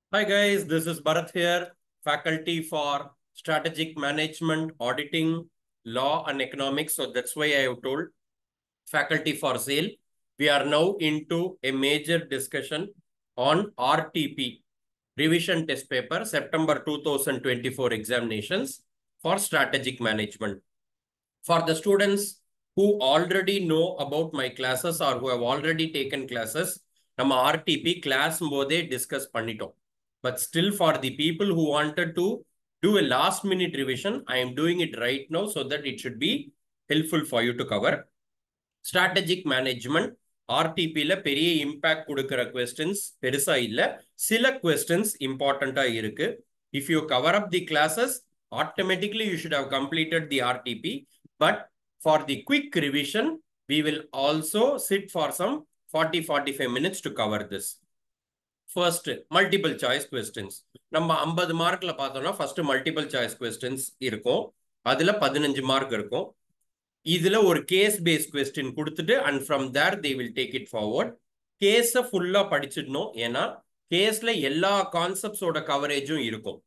Hi guys, this is Bharat here, faculty for strategic management, auditing, law and economics. So that's why I have told faculty for sale. We are now into a major discussion on RTP, revision test paper, September 2024 examinations for strategic management. For the students who already know about my classes or who have already taken classes, நம்ம RTP class போதே discuss பண்ணிட்டோம் but still for the people who wanted to do a last minute revision I am doing it right no so that it should be helpful for you to cover strategic management ஆர்டிபியில் பெரிய impact கொடுக்குற questions பெருசா இல்லை சில questions இம்பார்ட்டண்டா இருக்கு if you cover up the classes automatically you should have completed the RTP but for the quick revision we will also sit for some 40-45 minutes to cover this. First, multiple choice questions. நம்ம ஐம்பது மார்க்ல பார்த்தோம்னா first multiple choice questions இருக்கும் அதுல பதினஞ்சு mark இருக்கும் இதுல ஒரு case base question கொடுத்துட்டு and from there they will take it forward கேஸை ஃபுல்லா படிச்சிடணும் ஏன்னா கேஸ்ல எல்லா கான்செப்ட்ஸோட கவரேஜும் இருக்கும்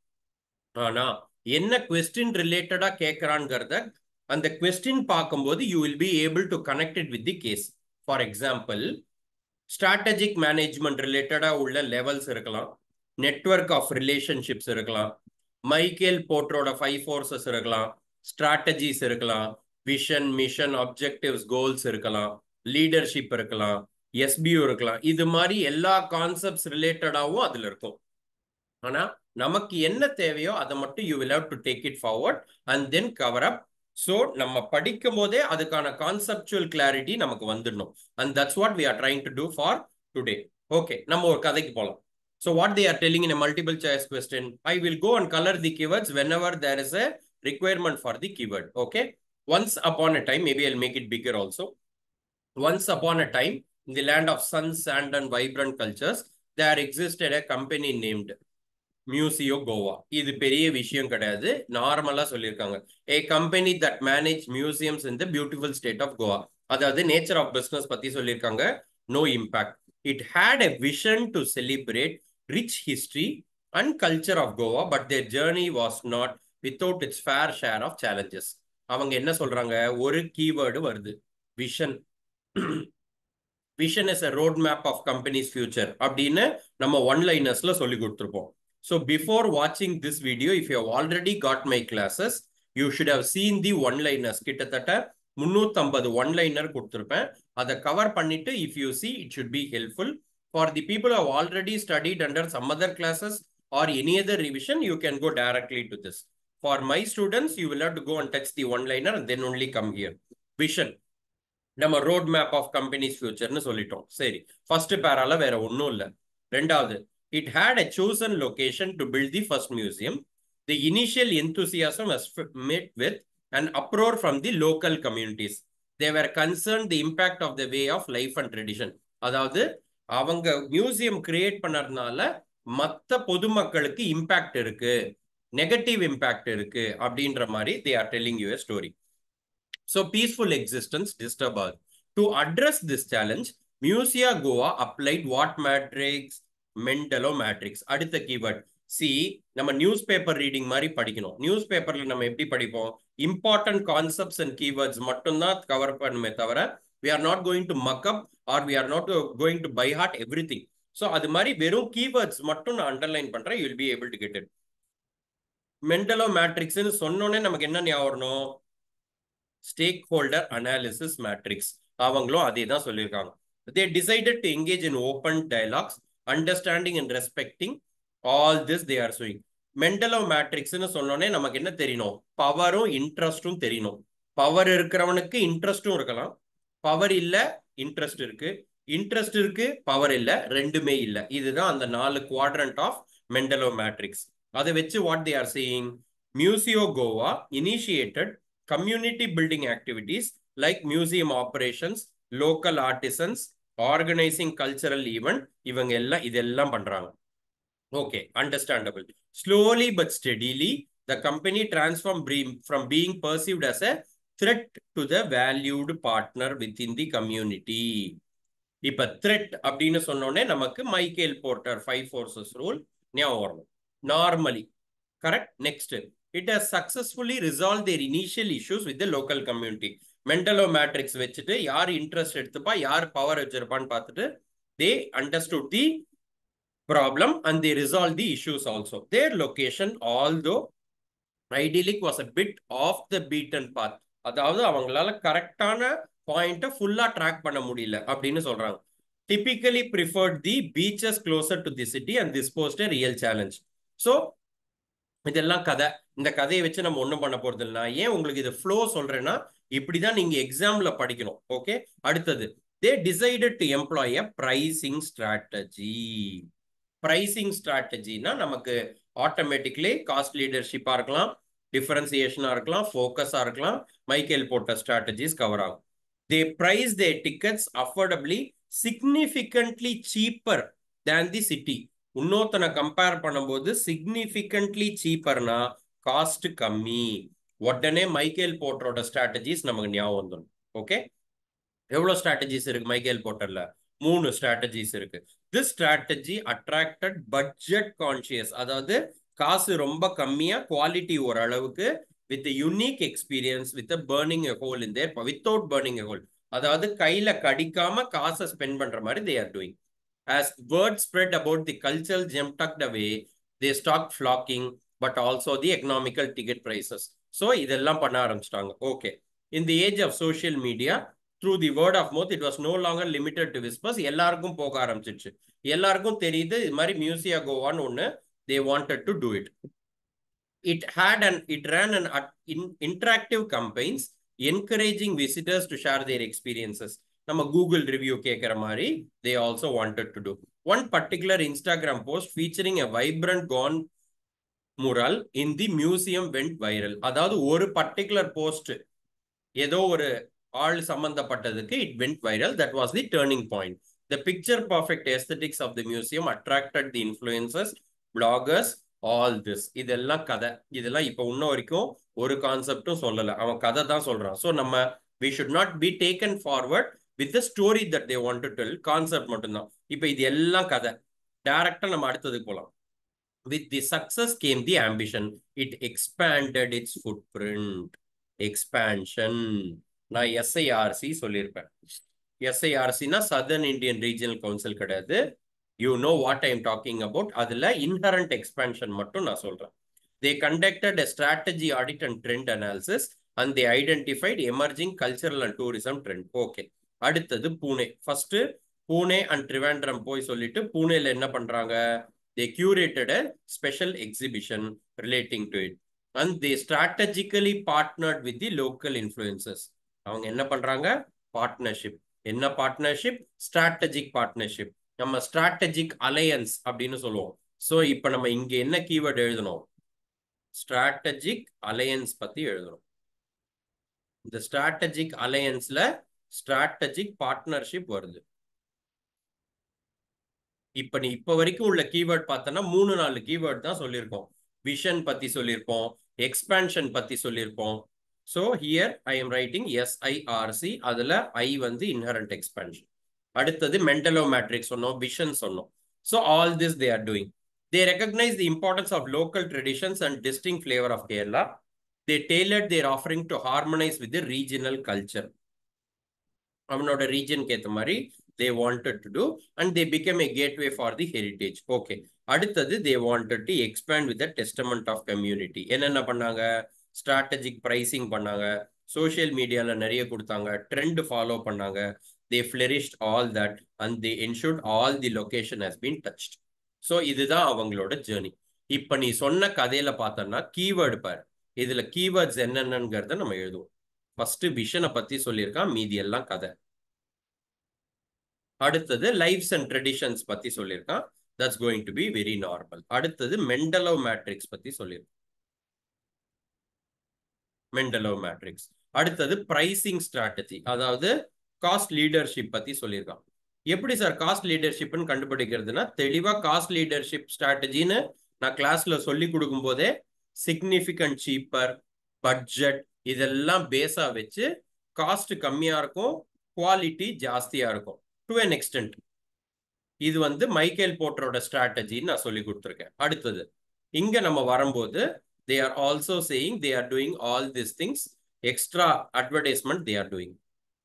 ஆனா என்ன கொஸ்டின் ரிலேட்டடா கேட்கறான்ங்கிறத அந்த கொஸ்டின் பார்க்கும்போது you will be able to connect it with the case for example strategic management ரிலேட்டடாக உள்ள லெவல்ஸ் இருக்கலாம் நெட்ஒர்க் ஆஃப் ரிலேஷன்ஷிப்ஸ் இருக்கலாம் மைக்கேல் போர்ட்ரோட ஃபைவ் ஃபோர்ஸஸ் இருக்கலாம் ஸ்ட்ராட்டஜிஸ் இருக்கலாம் விஷன் மிஷன் அப்ஜெக்டிவ்ஸ் கோல்ஸ் இருக்கலாம் லீடர்ஷிப் இருக்கலாம் எஸ்பியூ இருக்கலாம் இது மாதிரி எல்லா கான்செப்ட்ஸ் ரிலேட்டடாகவும் அதில் இருக்கும் ஆனால் நமக்கு என்ன தேவையோ அதை மட்டும் you will have to take it forward and then cover up so நம்ம படிக்கும் போதே அதுக்கான கான்செப்டுவல் கிளாரிட்டி நமக்கு வந்துடணும் and that's what we are trying to do for today okay நம்ம ஒரு கதைக்கு போகலாம் so what they are telling in multiple choice question I will go and colour the keywords whenever there is a requirement for the keyword okay once upon a time maybe Jal make it bigger also once upon a time in the land of sun sand and vibrant cultures there existed a company named Museo Goa இது பெரிய விஷயம் கிடையாது நார்மலா சொல்லியிருக்காங்க a company that manage museums in the beautiful state of Goa அதாவது nature of business பத்தி சொல்லியிருக்காங்க no impact it had a vision to celebrate rich history and culture of Goa but their journey was not without its fair share of challenges அவங்க என்ன சொல்றாங்க ஒரு keyword வருது vision vision is a road map of companies future அப்படின்னு நம்ம one லைனர்ஸ்ல சொல்லி கொடுத்துருப்போம் So before watching this video, if you have already got my classes, you should have seen the one-liners. கிட்டத்தட்ட முன்னூத்தம்பது ஒன்-லைனர் கொடுத்துருப்பேன் அதை கவர் பண்ணிட்டு if you see it should be helpful for the people have already studied under some other classes or any other revision you can go directly to this for my students you will have to go and touch the one liner and then only come here vision நம்ம road map of companies ஃபியூச்சர்னு சொல்லிட்டோம் சரி first பேரால வேற ஒன்றும் இல்லை ரெண்டாவது it had a chosen location to build the first museum. The initial enthusiasm was met with an uproar from the local communities. They were concerned the impact of the way of life and tradition. அதாவது அவங்க museum create பண்ணறதுனால மற்ற பொதுமக்களுக்கு impact இருக்கு negative impact இருக்கு அப்படின்ற மாதிரி they are telling you story so peaceful existence disturb ஆகுது to address this challenge Museo Goa applied what matrix Mendelow matrix அடுத்த கீவேர்ட் சி நம்ம நியூஸ் பேப்பர் ரீடிங் மாதிரி படிக்கணும் நியூஸ் பேப்பர்ல நம்ம எப்படி படிப்போம் இம்பார்ட்டன்ட் கான்செப்ட்ஸ் அண்ட் கீவேர்ட்ஸ் மட்டும்தான் கவர் பண்ணுமே தவிர we are not going to mug up or we are not going to by heart everything so அது மாதிரி வெறும் கீவேர்ட்ஸ் மட்டும் நான் அண்டர்லைன் பண்றேன் you will be able to get it Mendelow மேட்ரிக்ஸ்னு சொன்னோன்னே நமக்கு என்ன ஞாபகம் வரணும் ஸ்டேக் ஹோல்டர் அனாலிசிஸ் மேட்ரிக்ஸ் அவங்களும் அதே தான் சொல்லியிருக்காங்க they decided to engage in open dialogues understanding and respecting all this they are using Mendelow மேட்ரிக்ஸ்னு சொன்னோடனே நமக்கு என்ன தெரியணும் பவரும் இன்ட்ரெஸ்டும் தெரியணும் பவர் இருக்கிறவனுக்கு இன்ட்ரெஸ்டும் இருக்கலாம் பவர் இல்ல இன்ட்ரெஸ்ட் இருக்கு இன்ட்ரெஸ்ட் இருக்கு பவர் இல்ல ரெண்டுமே இல்ல இதுதான் அந்த நாலு குவாட்ரண்ட் ஆஃப் மெண்டலோ மேட்ரிக்ஸ் அதை வச்சு what they are saying Museo Goa initiated community building activities like museum operations local artisans organising cultural event இவங்க எல்லாம் இதெல்லாம் பண்றாங்க okay understandable slowly but steadily the company transform from being perceived as a threat to the valued partner within the community இப்ப threat அப்படின்னு சொன்னோடனே நமக்கு Michael Porter five forces rule ஞாபகம் வரணும் normally correct next it has successfully resolve their initial issues with local community Mendelow matrix வச்சுட்டு யார் interest எடுத்துப்பா யார் பவர் வச்சிருப்பான்னு பார்த்துட்டு they understood the problem and they resolve the issues also their location although idyllic was a bit off the beaten path அதாவது அவங்களால கரெக்டான பாயிண்ட்டை ஃபுல்லா ட்ராக் பண்ண முடியல அப்படின்னு சொல்றாங்க typically preferred the beaches closer to the city and this posed real challenge so இதெல்லாம் கதை இந்த கதையை வச்சு நம்ம ஒன்றும் பண்ண போறது இல்லை ஏன் உங்களுக்கு இது ஃப்ளோ சொல்றேன்னா இப்படிதான் நீங்க எக்ஸாம்ல படிக்கணும் ஓகே அடுத்தது they decided to employ a pricing strategy pricing ஸ்ட்ராட்டஜினா நமக்கு ஆட்டோமேட்டிக்லி காஸ்ட் லீடர்ஷிப்பா இருக்கலாம் டிஃபரன்சியேஷனா இருக்கலாம் ஃபோக்கஸா இருக்கலாம் மைக்கேல் போட்ட ஸ்ட்ராட்டஜிஸ் கவர் ஆகும் they price their tickets affordably significantly cheaper than the city இன்னொருத்தனை கம்பேர் பண்ணும்போது சிக்னிஃபிகண்ட்லி சீப்பர்னா காஸ்ட் கம்மி உடனே மைக்கேல் போட்டரோட ஸ்ட்ராட்டஜிஸ் நமக்கு ஞாபகம் வந்துடும் ஓகே எவ்வளோ ஸ்ட்ராட்டஜிஸ் இருக்கு மைக்கேல் போட்டர்ல மூணு ஸ்ட்ராட்டஜிஸ் இருக்கு this strategy attracted budget conscious அதாவது காசு ரொம்ப கம்மியா குவாலிட்டி ஓரளவுக்கு with unique experience with burning hole in their without burning hole அதாவது கையில கடிக்காம காசை ஸ்பெண்ட் பண்ற மாதிரி they are doing as word spread about the cultural gem tucked away, they stopped flocking, but also the economical ticket prices. So, இதெல்லாம் பண்ண ஆரம்பிச்சிட்டாங்க okay in the age of social media through the word of mouth it was no longer limited to whispers எல்லாருக்கும் போக ஆரம்பிச்சிச்சு எல்லாருக்கும் தெரியுது இது மாதிரி மியூசியா கோவான்னு ஒன்று they wanted to do it it had and it ran and interactive campaigns encouraging visitors to share their experiences நம்ம கூகுள் ரிவ்யூ கேட்குற மாதிரி they also wanted to do one particular Instagram post featuring a vibrant கான் mural in the museum went viral அதாவது ஒரு particular post ஏதோ ஒரு ஆள் சம்பந்தப்பட்டதுக்கு it went viral that was the turning point the picture perfect aesthetics of the museum attracted the influencers bloggers all this இதெல்லாம் கதை இதெல்லாம் இப்போ இன்ன வரைக்கும் ஒரு கான்செப்டும் சொல்லலை அவன் கதை தான் சொல்றான் ஸோ நம்ம we should not be taken forward with story that they want to tell concept மட்டும்தான் இப்போ இது எல்லாம் கதை டைரக்டா நம்ம அடுத்ததுக்கு போகலாம் with the success came the ambition it expanded its footprint expansion நான் எஸ்ஐஆர்சி சொல்லியிருப்பேன் எஸ்ஐஆர்சினா சதர்ன் இந்தியன் ரீஜனல் கவுன்சில் கிடையாது you know what I'm talking about அதில் இன்ஹரண்ட் எக்ஸ்பேன்ஷன் மட்டும் நான் சொல்கிறேன் they conducted a strategy audit and trend analysis and they identified emerging cultural and tourism trend okay அடுத்தது Pune first Pune and Trivandrum போய் சொல்லிட்டு பூனேல என்ன பண்றாங்க they curated special exhibition relating to it and they strategically partnered with the local influences அவங்க என்ன பண்றாங்க partnership என்ன பார்ட்னர்ஷிப் ஸ்ட்ராட்டஜிக் பார்ட்னர்ஷிப் நம்ம ஸ்ட்ராட்டஜிக் அலையன்ஸ் அப்படின்னு சொல்லுவோம் ஸோ இப்போ நம்ம இங்க என்ன கீவேர்ட் எழுதணும் ஸ்ட்ராட்டஜிக் அலையன்ஸ் பத்தி எழுதணும் இந்த ஸ்ட்ராட்டஜிக் அலையன்ஸ்ல ஸ்ட்ராட்டஜிக் பார்ட்னர்ஷிப் வருது இப்ப நீ இப்ப வரைக்கும் உள்ள கீவேர்ட் பார்த்தோன்னா மூணு நாலு கீவேர்ட் தான் சொல்லியிருக்கோம் விஷன் பத்தி சொல்லியிருப்போம் எக்ஸ்பேன்ஷன் பத்தி சொல்லியிருப்போம் so here I am writing SIRC அதுல ஐ வந்து இன்ஹரண்ட் எக்ஸ்பேன்ஷன் அடுத்தது மென்டலோ மேட்ரிக்ஸ் சொன்னோம் விஷன் சொன்னோம் so all this they are doing they recognise the importance of local traditions and distinct flavour of Kerala they tailored their offering to harmonise with regional culture அவனோட ரீஜனுக்கு ஏற்ற மாதிரி they wanted to do and they become a gateway for the heritage okay அடுத்தது they wanted to expand with testament of community என்னென்ன பண்ணாங்க strategic pricing பண்ணாங்க social மீடியாவில் நிறைய கொடுத்தாங்க ட்ரெண்ட் ஃபாலோ பண்ணாங்க they flourished all that and they ensured all the location has been touched so இதுதான் அவங்களோட ஜேர்னி இப்போ நீ சொன்ன கதையில பார்த்தோம்னா கீவேர்டு பாரு இதுல கீவேர்ட்ஸ் என்னென்னங்கிறத நம்ம எழுதுவோம் ஃபர்ஸ்ட் விஷனை பத்தி சொல்லியிருக்கான் மீதி எல்லாம் கதை அடுத்தது லைஃப்ஸ் அண்ட் ட்ரெடிஷன்ஸ் பத்தி சொல்லியிருக்கான் that's going to be very normal அடுத்தது மெண்டலோ மேட்ரிக்ஸ் பத்தி சொல்லியிருக்கான் மெண்டலோ மேட்ரிக்ஸ் அடுத்தது பிரைசிங் ஸ்ட்ராட்டஜி அதாவது காஸ்ட் லீடர்ஷிப் பத்தி சொல்லியிருக்கான் எப்படி சார் காஸ்ட் லீடர்ஷிப்னு கண்டுபிடிக்கிறதுனா தெளிவா காஸ்ட் லீடர்ஷிப் ஸ்ட்ராட்டஜின்னு நான் கிளாஸ்ல சொல்லி கொடுக்கும் போதே சிக்னிஃபிகண்ட் சீப்பர் பட்ஜெட் இதெல்லாம் பேஸா வச்சு காஸ்ட் கம்மியா இருக்கும் குவாலிட்டி ஜாஸ்தியா இருக்கும் டு அன் எக்ஸ்டென்ட் இது வந்து மைக்கேல் போட்டரோட ஸ்ட்ராட்டஜின்னு நான் சொல்லி கொடுத்துருக்கேன் அடுத்தது இங்க நம்ம வரும்போது they are also saying they are doing all this things extra advertisement they are doing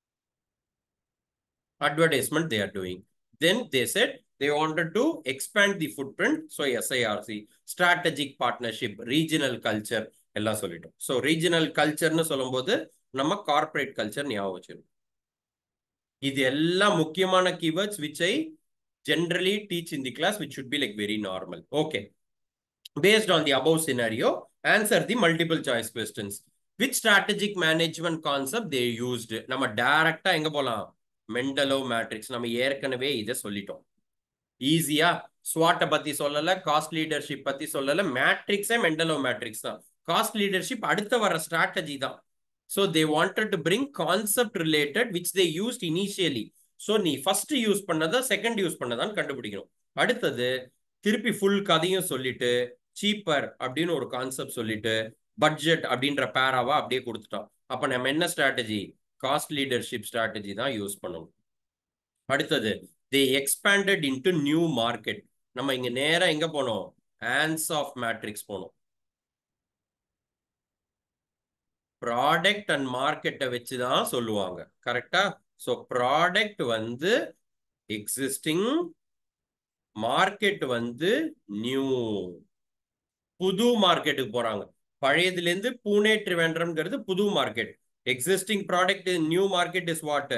advertisement they are doing. Then they said they wanted to expand the footprint. So SIRC, strategic partnership, regional culture எல்லாம் சொல்லிட்டோம் so regional கல்ச்சர்னு சொல்லும்போது நம்ம corporate culture ஞாபகம் வச்சிருக்கோம் இது எல்லாம் முக்கியமான keywords which I generally teach in the class which should be like very normal. Okay. Based on the above scenario, answer the multiple choice questions. Which strategic management concept they used? நம்ம டைரக்டா எங்க போலாம் மெண்டலோ matrix நம்ம ஏற்கனவே இதை சொல்லிட்டோம் ஈஸியா ஸ்வாட்டை பத்தி சொல்லல காஸ்ட் லீடர்ஷிப் பத்தி சொல்லல மேட்ரிக்ஸே மெண்டலோ மேட்ரிக்ஸ் தான் காஸ்ட் லீடர்ஷிப் அடுத்த வர ஸ்ட்ராட்டஜி தான் so they wanted to bring concept related which they used initially so நீ ஃபர்ஸ்ட் யூஸ் பண்ணதா செகண்ட் யூஸ் பண்ணதான்னு கண்டுபிடிக்கணும் அடுத்தது திருப்பி ஃபுல் கதையும் சொல்லிட்டு சீப்பர் அப்படின்னு ஒரு கான்செப்ட் சொல்லிட்டு பட்ஜெட் அப்படின்ற பேராவா அப்படியே கொடுத்துட்டோம் அப்ப நம்ம என்ன ஸ்ட்ராட்டஜி காஸ்ட் லீடர்ஷிப் ஸ்ட்ராட்டஜி தான் யூஸ் பண்ணணும் அடுத்தது they expanded into new market நம்ம இங்க நேரா எங்க போனோம் ஆன்ஸ் ஆஃப் மேட்ரிக்ஸ் போனோம் ப்ராடக்ட் அண்ட் மார்க்கெட்டை வச்சு தான் சொல்லுவாங்க கரெக்டா ஸோ ப்ராடக்ட் வந்து எக்ஸிஸ்டிங் மார்க்கெட் வந்து நியூ புது மார்க்கெட்டுக்கு போறாங்க பழையதுல இருந்து பூனே ட்ரிவேண்ட்ரம்ங்கிறது புது market existing product new market is what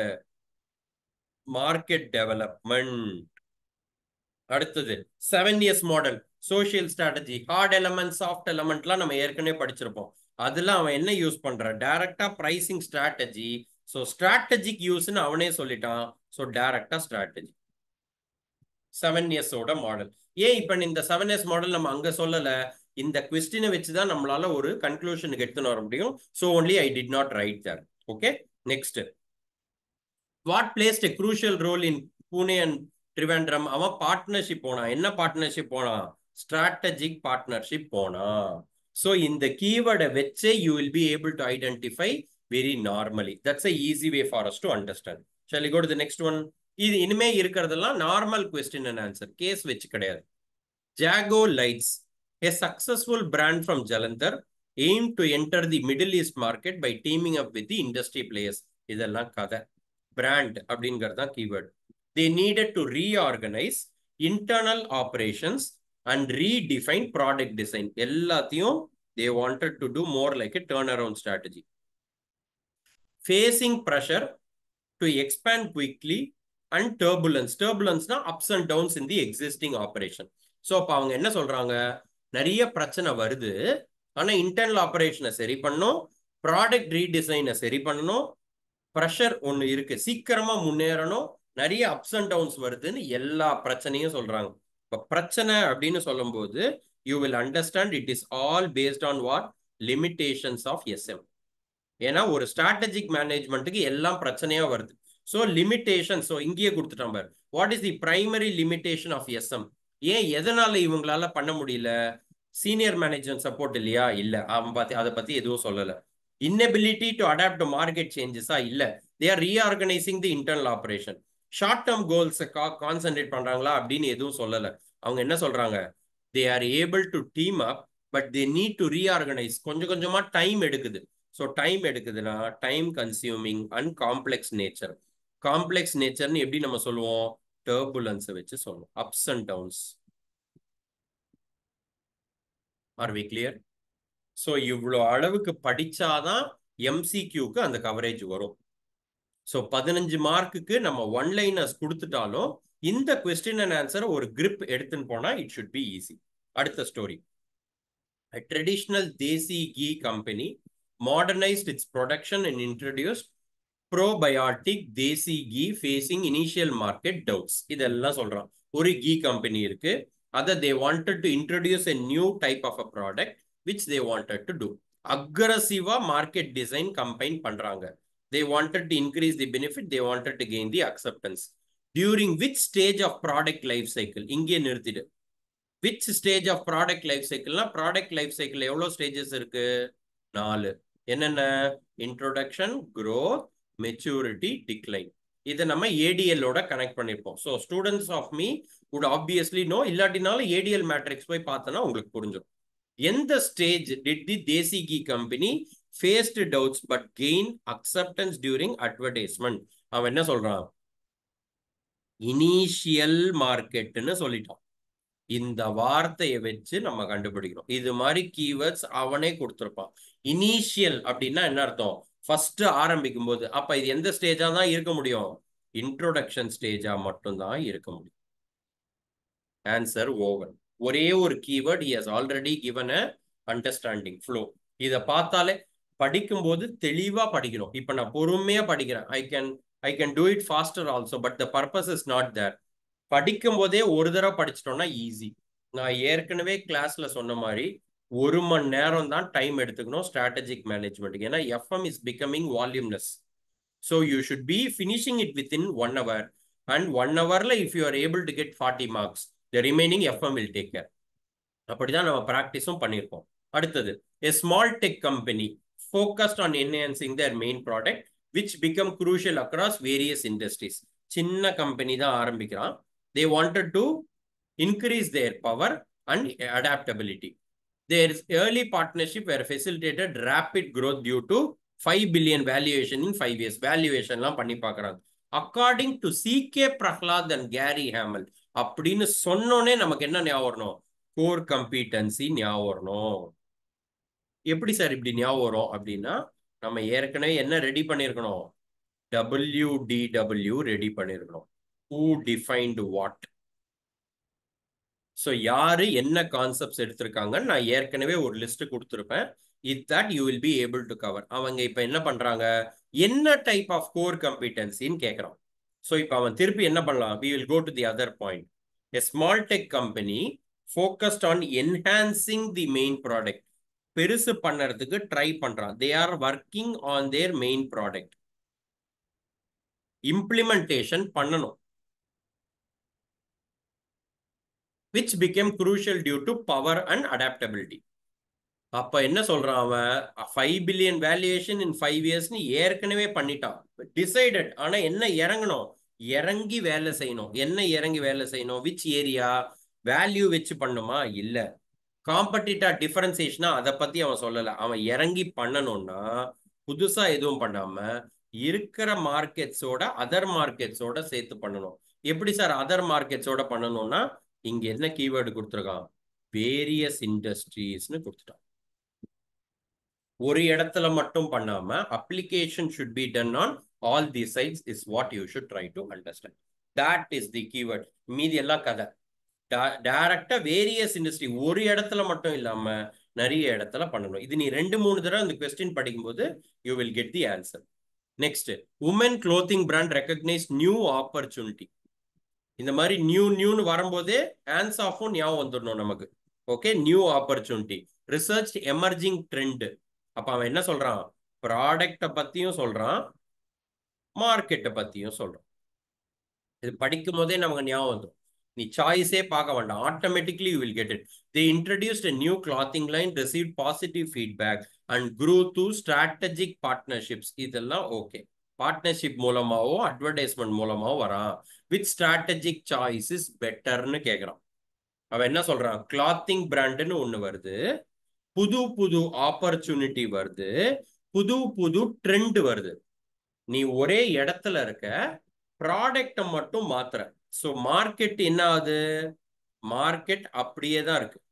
market development அடுத்தது seven years model social strategy hard element soft எலமெண்ட்லாம் நம்ம ஏற்கனவே படிச்சிருப்போம் அதுல அவன் என்ன யூஸ் பண்றான் டைரக்டா பிரைசிங் ஸ்ட்ராட்டஜி ஸோ ஸ்ட்ராட்டஜிக் யூஸ்ன்னு அவனே சொல்லிட்டான் ஸோ டைரக்டா ஸ்ட்ராட்டஜி செவன் இயர்ஸோட மாடல் ஏன் இப்ப இந்த செவன் இயர்ஸ் மாடல் நம்ம அங்க சொல்லல இந்த கொஸ்டினை வச்சு தான் நம்மளால ஒரு கன்க்ளூஷனுக்கு எடுத்துன்னு வர முடியும் so only I did not write there okay next what placed a crucial role in Pune and Trivandrum அவன் பார்ட்னர்ஷிப் போனான் என்ன பார்ட்னர்ஷிப் போனான் ஸ்ட்ராட்டஜிக் பார்ட்னர்ஷிப் போனான் ஸோ இந்த கீவேர்டை வச்சே you will be able to identify very normally that's a easy way for us to understand shall go to next one இது இனிமே இருக்கிறதெல்லாம் normal question and answer case வச்சு கிடையாது Jago lights A successful brand from Jalandhar aimed to enter the Middle East market by teaming up with the industry players. இதெல்லாம் கதை brand அப்படிங்கிறது தான் keyword they needed to reorganise internal operations and redefine product design எல்லாத்தையும் they wanted to do more like a turn around strategy facing pressure to expand quickly and turbulence டர்புலன்ஸ்னா ups and downs in the existing operation so அப்போ அவங்க என்ன சொல்றாங்க நிறைய பிரச்சனை வருது ஆனா இன்டர்னல் ஆப்ரேஷனை சரி பண்ணும் ப்ராடக்ட் ரீடிசைனை சரி பண்ணணும் ப்ரெஷர் ஒன்று இருக்கு சீக்கிரமா முன்னேறணும் நிறைய அப்ஸ் அண்ட் டவுன்ஸ் வருதுன்னு எல்லா பிரச்சனையும் சொல்றாங்க இப்போ பிரச்சனை அப்படின்னு சொல்லும்போது you will understand it is all based on what limitations of SM ஏன்னா ஒரு ஸ்ட்ராட்டஜிக் மேனேஜ்மெண்ட்டுக்கு எல்லாம் பிரச்சனையா வருது ஸோ லிமிடேஷன் ஸோ இங்கேயே கொடுத்துட்டோம் பார் what is the primary limitation of SM ஏன் எதனால இவங்களால பண்ண முடியல சீனியர் மேனேஜ்மெண்ட் சப்போர்ட் இல்லையா இல்ல அவன் பத்தி அதை பத்தி எதுவும் சொல்லல இன்னபிலிட்டி டு அடாப்ட் மார்க்கெட் சேஞ்சஸா இல்ல they are reorganising the internal operation short term goals concentrate பண்றாங்களா அப்படின்னு எதுவும் சொல்லல அவங்க என்ன சொல்றாங்க they are able to team up but they need to reorganise கொஞ்சம் கொஞ்சமா டைம் எடுக்குது ஸோ டைம் எடுக்குதுன்னா time consuming and complex nature complex நேச்சர்னு எப்படி நம்ம சொல்லுவோம் டர்புலன்ஸை வச்சு சொல்லுவோம் ups and downs are we clear so இவ்வளோ அளவுக்கு படிச்சாதான் எம்சிக்யூக்கு அந்த கவரேஜ் வரும் ஸோ பதினஞ்சு மார்க்குக்கு நம்ம ஒன் லைனர்ஸ் கொடுத்துட்டாலும் இந்த கொஸ்டின் அண்ட் ஆன்சரை ஒரு கிரிப் எடுத்துன்னு போனா இட் ஷுட் பி ஈஸி அடுத்த story traditional desi ghee company modernised its production and introduced probiotic desi ghee facing initial market doubts இதெல்லாம் சொல்றான் ஒரு கீ கம்பெனி இருக்கு அதை they wanted to introduce a new type of a product which they wanted to do அக்ரஸிவா market design combine பண்றாங்க they wanted to increase the benefit they wanted to gain the acceptance during which stage of product life cycle இங்கே நிறுத்திடு which stage of product life சைக்கிள்னா product life cycle எவ்வளோ stages இருக்கு நாலு என்னென்ன introduction growth maturity decline இதை நம்ம ஏடிஎல்லோட கனெக்ட் பண்ணியிருப்போம் so students of me would obviously no இல்லாட்டினாலும் ஏடிஎல் மேட்ரிக்ஸ் போய் பார்த்தோன்னா உங்களுக்கு புரிஞ்சிடும் எந்த stage did the desi ghee company faced doubts but gain acceptance during advertisement அவன் என்ன சொல்றான் இனிஷியல் மார்க்கெட்னு சொல்லிட்டான் இந்த வார்த்தையை வச்சு நம்ம கண்டுபிடிக்கிறோம் இது மாதிரி கீவேர்ட்ஸ் அவனே கொடுத்துருப்பான் இனிஷியல் அப்படின்னா என்ன அர்த்தம் ஃபர்ஸ்ட் ஆரம்பிக்கும் போது அப்ப இது எந்த ஸ்டேஜா தான் இருக்க முடியும் இன்ட்ரோடக்ஷன் ஸ்டேஜா மட்டும்தான் இருக்க முடியும் ஆன்சர் ஓவர் ஒரே ஒரு keyword he has already given a understanding flow இதை பார்த்தாலே படிக்கும்போது தெளிவா படிக்கணும் இப்ப நான் பொறுமையா படிக்கிறேன் I can I can do it faster also but the purpose is not there படிக்கும் போதே ஒரு தடவை படிச்சிட்டோம்னா ஈஸி நான் ஏற்கனவே கிளாஸ்ல சொன்ன மாதிரி ஒரு மணி நேரம் தான் டைம் எடுத்துக்கணும் ஸ்ட்ராட்டஜிக் மேனேஜ்மெண்ட் ஏன்னா FM is becoming volumeless so you should be finishing it with in one hour and one ஹவர்ல if you are able to get forty marks the remaining FM will take care அப்படிதான் நம்ம ப்ராக்டிஸும் பண்ணியிருக்கோம் அடுத்தது a small tech company focused on enhancing their main product which become crucial across various industries சின்ன company தான் ஆரம்பிக்கிறான் they wanted to increase their power and adaptability their early partnership where facilitated rapid growth due to five billion valuation in five years வேல்யூவேஷன்லாம் பண்ணி பார்க்குறாங்க according to C K Prahalad and Gary Hamel அப்படின்னு சொன்னோன்னே நமக்கு என்ன ஞாபகம் வரணும் கோர் கம்பீட்டன்சி ஞாபகம் வரணும் எப்படி சார் இப்படி ஞாபகம் வரும் அப்படின்னா நம்ம ஏற்கனவே என்ன ரெடி பண்ணியிருக்கணும் டபிள்யூ டிடபிள்யூ ரெடி பண்ணியிருக்கணும் ஹூ டிஃபைன்டு வாட் ஸோ யாரு என்ன கான்செப்ட்ஸ் எடுத்திருக்காங்கன்னு நான் ஏற்கனவே ஒரு லிஸ்ட் கொடுத்துருப்பேன் it that you will be able to cover அவங்க இப்போ என்ன பண்றாங்க என்ன டைப் ஆஃப் கோர் கம்பிட்டன்சின்னு கேட்குறான் ஸோ இப்போ அவன் திருப்பி என்ன பண்ணலாம் we will go to the other point a small tech company focused on enhancing the main product பெருசு பண்ணுறதுக்கு ட்ரை பண்றான் they are working on their main product implementation பண்ணணும் which became crucial due to power and adaptability அப்ப என்ன சொல்றான் அவன் five billion valuation in five இயர்ஸ்னு ஏற்கனவே பண்ணிட்டான் டிசைடட் ஆனா என்ன இறங்கணும் இறங்கி வேலை செய்யணும் என்ன இறங்கி வேலை செய்யணும் விச் ஏரியா வேல்யூ வச்சு பண்ணுமா இல்ல காம்படிட்டா டிஃபரன்சியேஷனா அதை பத்தி அவன் சொல்லல அவன் இறங்கி பண்ணணும்னா புதுசா எதுவும் பண்ணாம இருக்கிற மார்க்கெட்ஸோட அதர் மார்க்கெட்ஸோட சேர்த்து பண்ணணும் எப்படி சார் அதர் மார்க்கெட்ஸோட பண்ணணும்னா இங்க என்ன கீவேர்டு கொடுத்துருக்கான் வேரியஸ் இண்டஸ்ட்ரீஸ்னு கொடுத்துட்டான் ஒரு இடத்துல மட்டும் பண்ணாம application should be done on all the sides is what you should try to understand that is the keyword மீதி எல்லாம் கதை டைரக்டா வேரியஸ் இண்டஸ்ட்ரி ஒரு இடத்துல மட்டும் இல்லாம நிறைய இடத்துல பண்ணணும் இது நீ ரெண்டு மூணு தடவை அந்த கொஸ்டின் படிக்கும்போது you will get the answer next woman clothing brand recognise new opportunity இந்த மாதிரி நியூ நியூன்னு வரும்போதே ஹேண்ட்ஸ் ஆஃபும் ஞாபகம் வந்துடணும் நமக்கு okay new opportunity research emerging trend அப்ப அவன் என்ன சொல்றான் ப்ராடக்டை பத்தியும் சொல்றான் மார்க்கெட்டை பத்தியும் சொல்றான் இது படிக்கும் போதே நமக்கு ஞாபகம் வந்துடும் நீ சாய்ஸே பார்க்க வேண்டாம் automatically you will get it they introduced a new clothing line receive positive feedback and grew to strategic partnerships இதெல்லாம் ஓகே பார்ட்னர்ஷிப் மூலமாவோ அட்வர்டைஸ்மெண்ட் மூலமாவோ வரான் வித் ஸ்ட்ராட்டஜிக் சாய்ஸ் இஸ் பெட்டர்னு கேட்குறான் அவன் என்ன சொல்றான் கிளாத்திங் பிராண்டுன்னு ஒன்று வருது புது புது ஆப்பர்ச்சுனிட்டி வருது புது புது ட்ரெண்ட் வருது நீ ஒரே இடத்துல இருக்க ப்ராடக்டை மட்டும் மாத்துற ஸோ மார்க்கெட் என்ன ஆகுது மார்க்கெட் அப்படியே தான் இருக்கு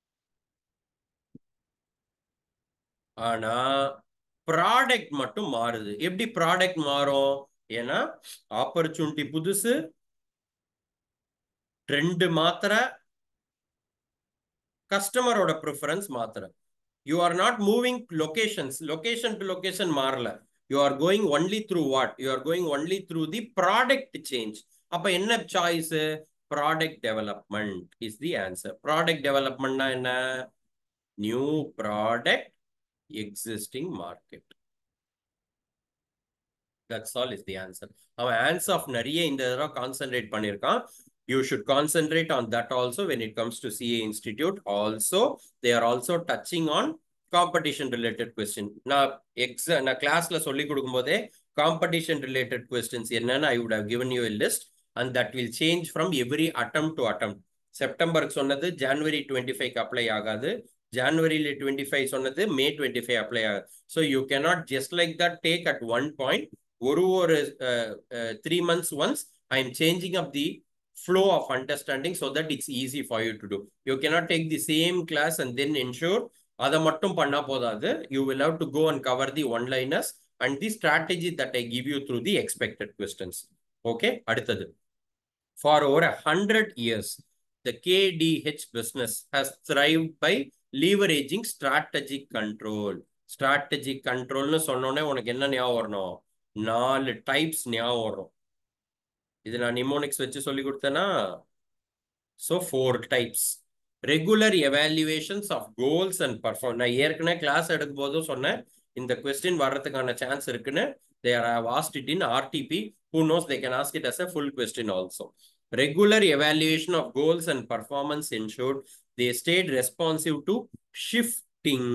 ஆனா ப்ராடக்ட் மட்டும் மாறுது எப்படி ப்ராடக்ட் மாறும் ஏன்னா ஆப்பர்ச்சுனிட்டி புதுசு ட்ரெண்ட் மாத்திர கஸ்டமரோட ப்ரிஃபரன்ஸ் மாத்திர you are not moving locations location to location மாறல you are going only through what you are going only through the product change அப்ப என்ன choice product development is the answer product டெவலப்மெண்ட்னா என்ன new product existing market that's all is the answer அவன் answer of நிறைய இந்த தடவை concentrate பண்ணியிருக்கான் you should concentrate on that also when it comes to CA Institute. Also, they are also touching on competition related question. நான் எக்ஸ நான் கிளாஸ்ல சொல்லி கொடுக்கும்போதே competition related questions என்னன்னு I would have given you list and that will change from every attempt to attempt செப்டம்பருக்கு சொன்னது January twenty ஃபைவ்க்கு apply ஆகாது ஜான்வரியில twenty five சொன்னது மே டுவெண்ட்டி ஃபைவ் அப்ளை ஆகாது so you cannot just like that take at one point ஒரு ஒரு three months once I am changing up the flow of understanding so that it's easy for you to do. You cannot take the same class and then ensure அதை மட்டும் பண்ணா போதாது you will have to go and cover the one liners and the strategy that I give you through the expected questions okay அடுத்தது for over hundred years the KDH business has thrive by leveraging strategic control strategic கண்ட்ரோல்னு சொன்னோடனே உனக்கு என்ன ஞாபகம் வரணும் நாலு types ஞாபகம் வரும் இது நான் நிமோனிக்ஸ் வச்சு சொல்லி கொடுத்தேன்னா so four types regular evaluations of goals and perform நான் ஏற்கனவே கிளாஸ் எடுக்கும் போதும் சொன்னேன் இந்த கொஸ்டின் வர்றதுக்கான சான்ஸ் இருக்குன்னு they are have asked it in RTP who knows they can ask it as a full question also regular evaluation of goals and performance ensured they stayed responsive to shifting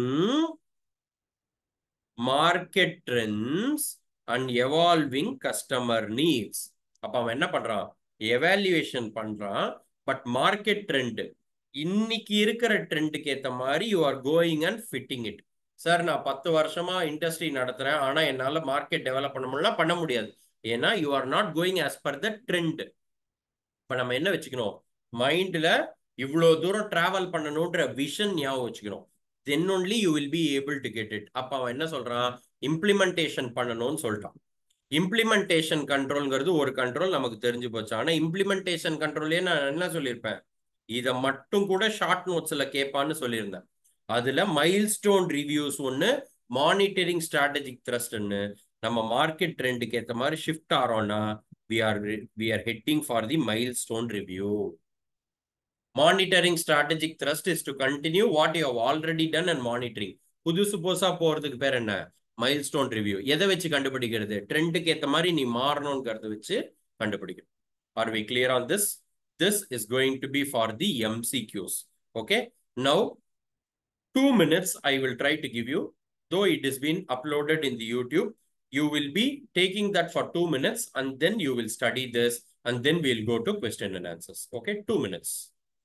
market trends and evolving customer needs அப்ப அவன் என்ன பண்றான் evaluation பண்றான் but market trend இன்னைக்கு இருக்கிற ட்ரெண்டுக்கு ஏத்த மாதிரி you are going and fitting it sir நான் பத்து வருஷமா இண்டஸ்ட்ரி நடத்துறேன் ஆனா என்னால மார்க்கெட் டெவலப் பண்ண முடியல பண்ண முடியாது ஏன்னா you are not going as per the trend இப்ப நம்ம என்ன வச்சுக்கணும் மைண்ட்ல இவ்வளோ தூரம் டிராவல் பண்ணணுன்ற விஷன் ஞாபகம் வச்சுக்கணும் then only you will be able to get it அப்ப அவன் என்ன சொல்றான் இம்ப்ளிமெண்டேஷன் பண்ணணும்னு சொல்லிட்டான் இம்ப்ளிமெண்டேஷன் கண்ட்ரோல்ங்கிறது ஒரு கண்ட்ரோல் நமக்கு தெரிஞ்சு போச்சு ஆனா இம்ப்ளிமெண்டேஷன் கண்ட்ரோலே நான் என்ன சொல்லியிருப்பேன் இதை மட்டும் கூட ஷார்ட் நோட்ஸ்ல கேட்பான்னு சொல்லியிருந்தேன் அதுல மைல் ஸ்டோன் ரிவ்யூஸ் ஒன்று மானிட்டரிங் ஸ்ட்ராட்டஜிக் த்ரஸ்ட்னு நம்ம மார்க்கெட் ட்ரெண்டுக்கு ஏற்ற மாதிரி ஷிஃப்ட் ஆறோம்னா we are we are heading for the milestone review monitoring strategic thrust is to continue what you have already done and monitoring புதுசு புதுசா போறதுக்கு பேர் என்ன மைல் ஸ்டோன் ரிவ்யூ எதை வச்சு கண்டுபிடிக்கிறது ட்ரெண்டுக்கு ஏற்ற மாதிரி நீ மாறணுங்கிறத வச்சு கண்டுபிடிக்கணும் are we clear on this this is going to be for the MCQs okay now two minutes I will try to give you though it is been uploaded in the YouTube you will be taking that for two minutes and then you will study this and then we'll go to question and answers. Okay, two minutes.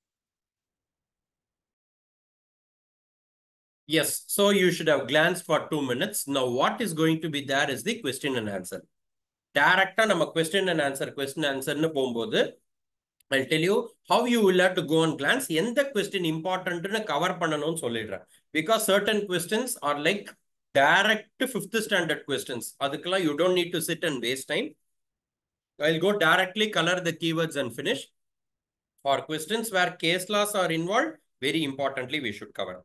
Yes, so you should have glanced for two minutes. Now, what is going to be there is the question and answer. Direct நம்ம question and answer, question answer னு போகும்போது I'll tell you how you will have to go and glance. எந்த question important னு cover பண்ணணும்னு சொல்லிடுறேன். Because certain questions are like direct fifth standard questions. அதுக்கெல்லாம் you don't need to sit and waste time. I'll go directly color the keywords and finish. For questions where case laws are involved, very importantly, we should cover.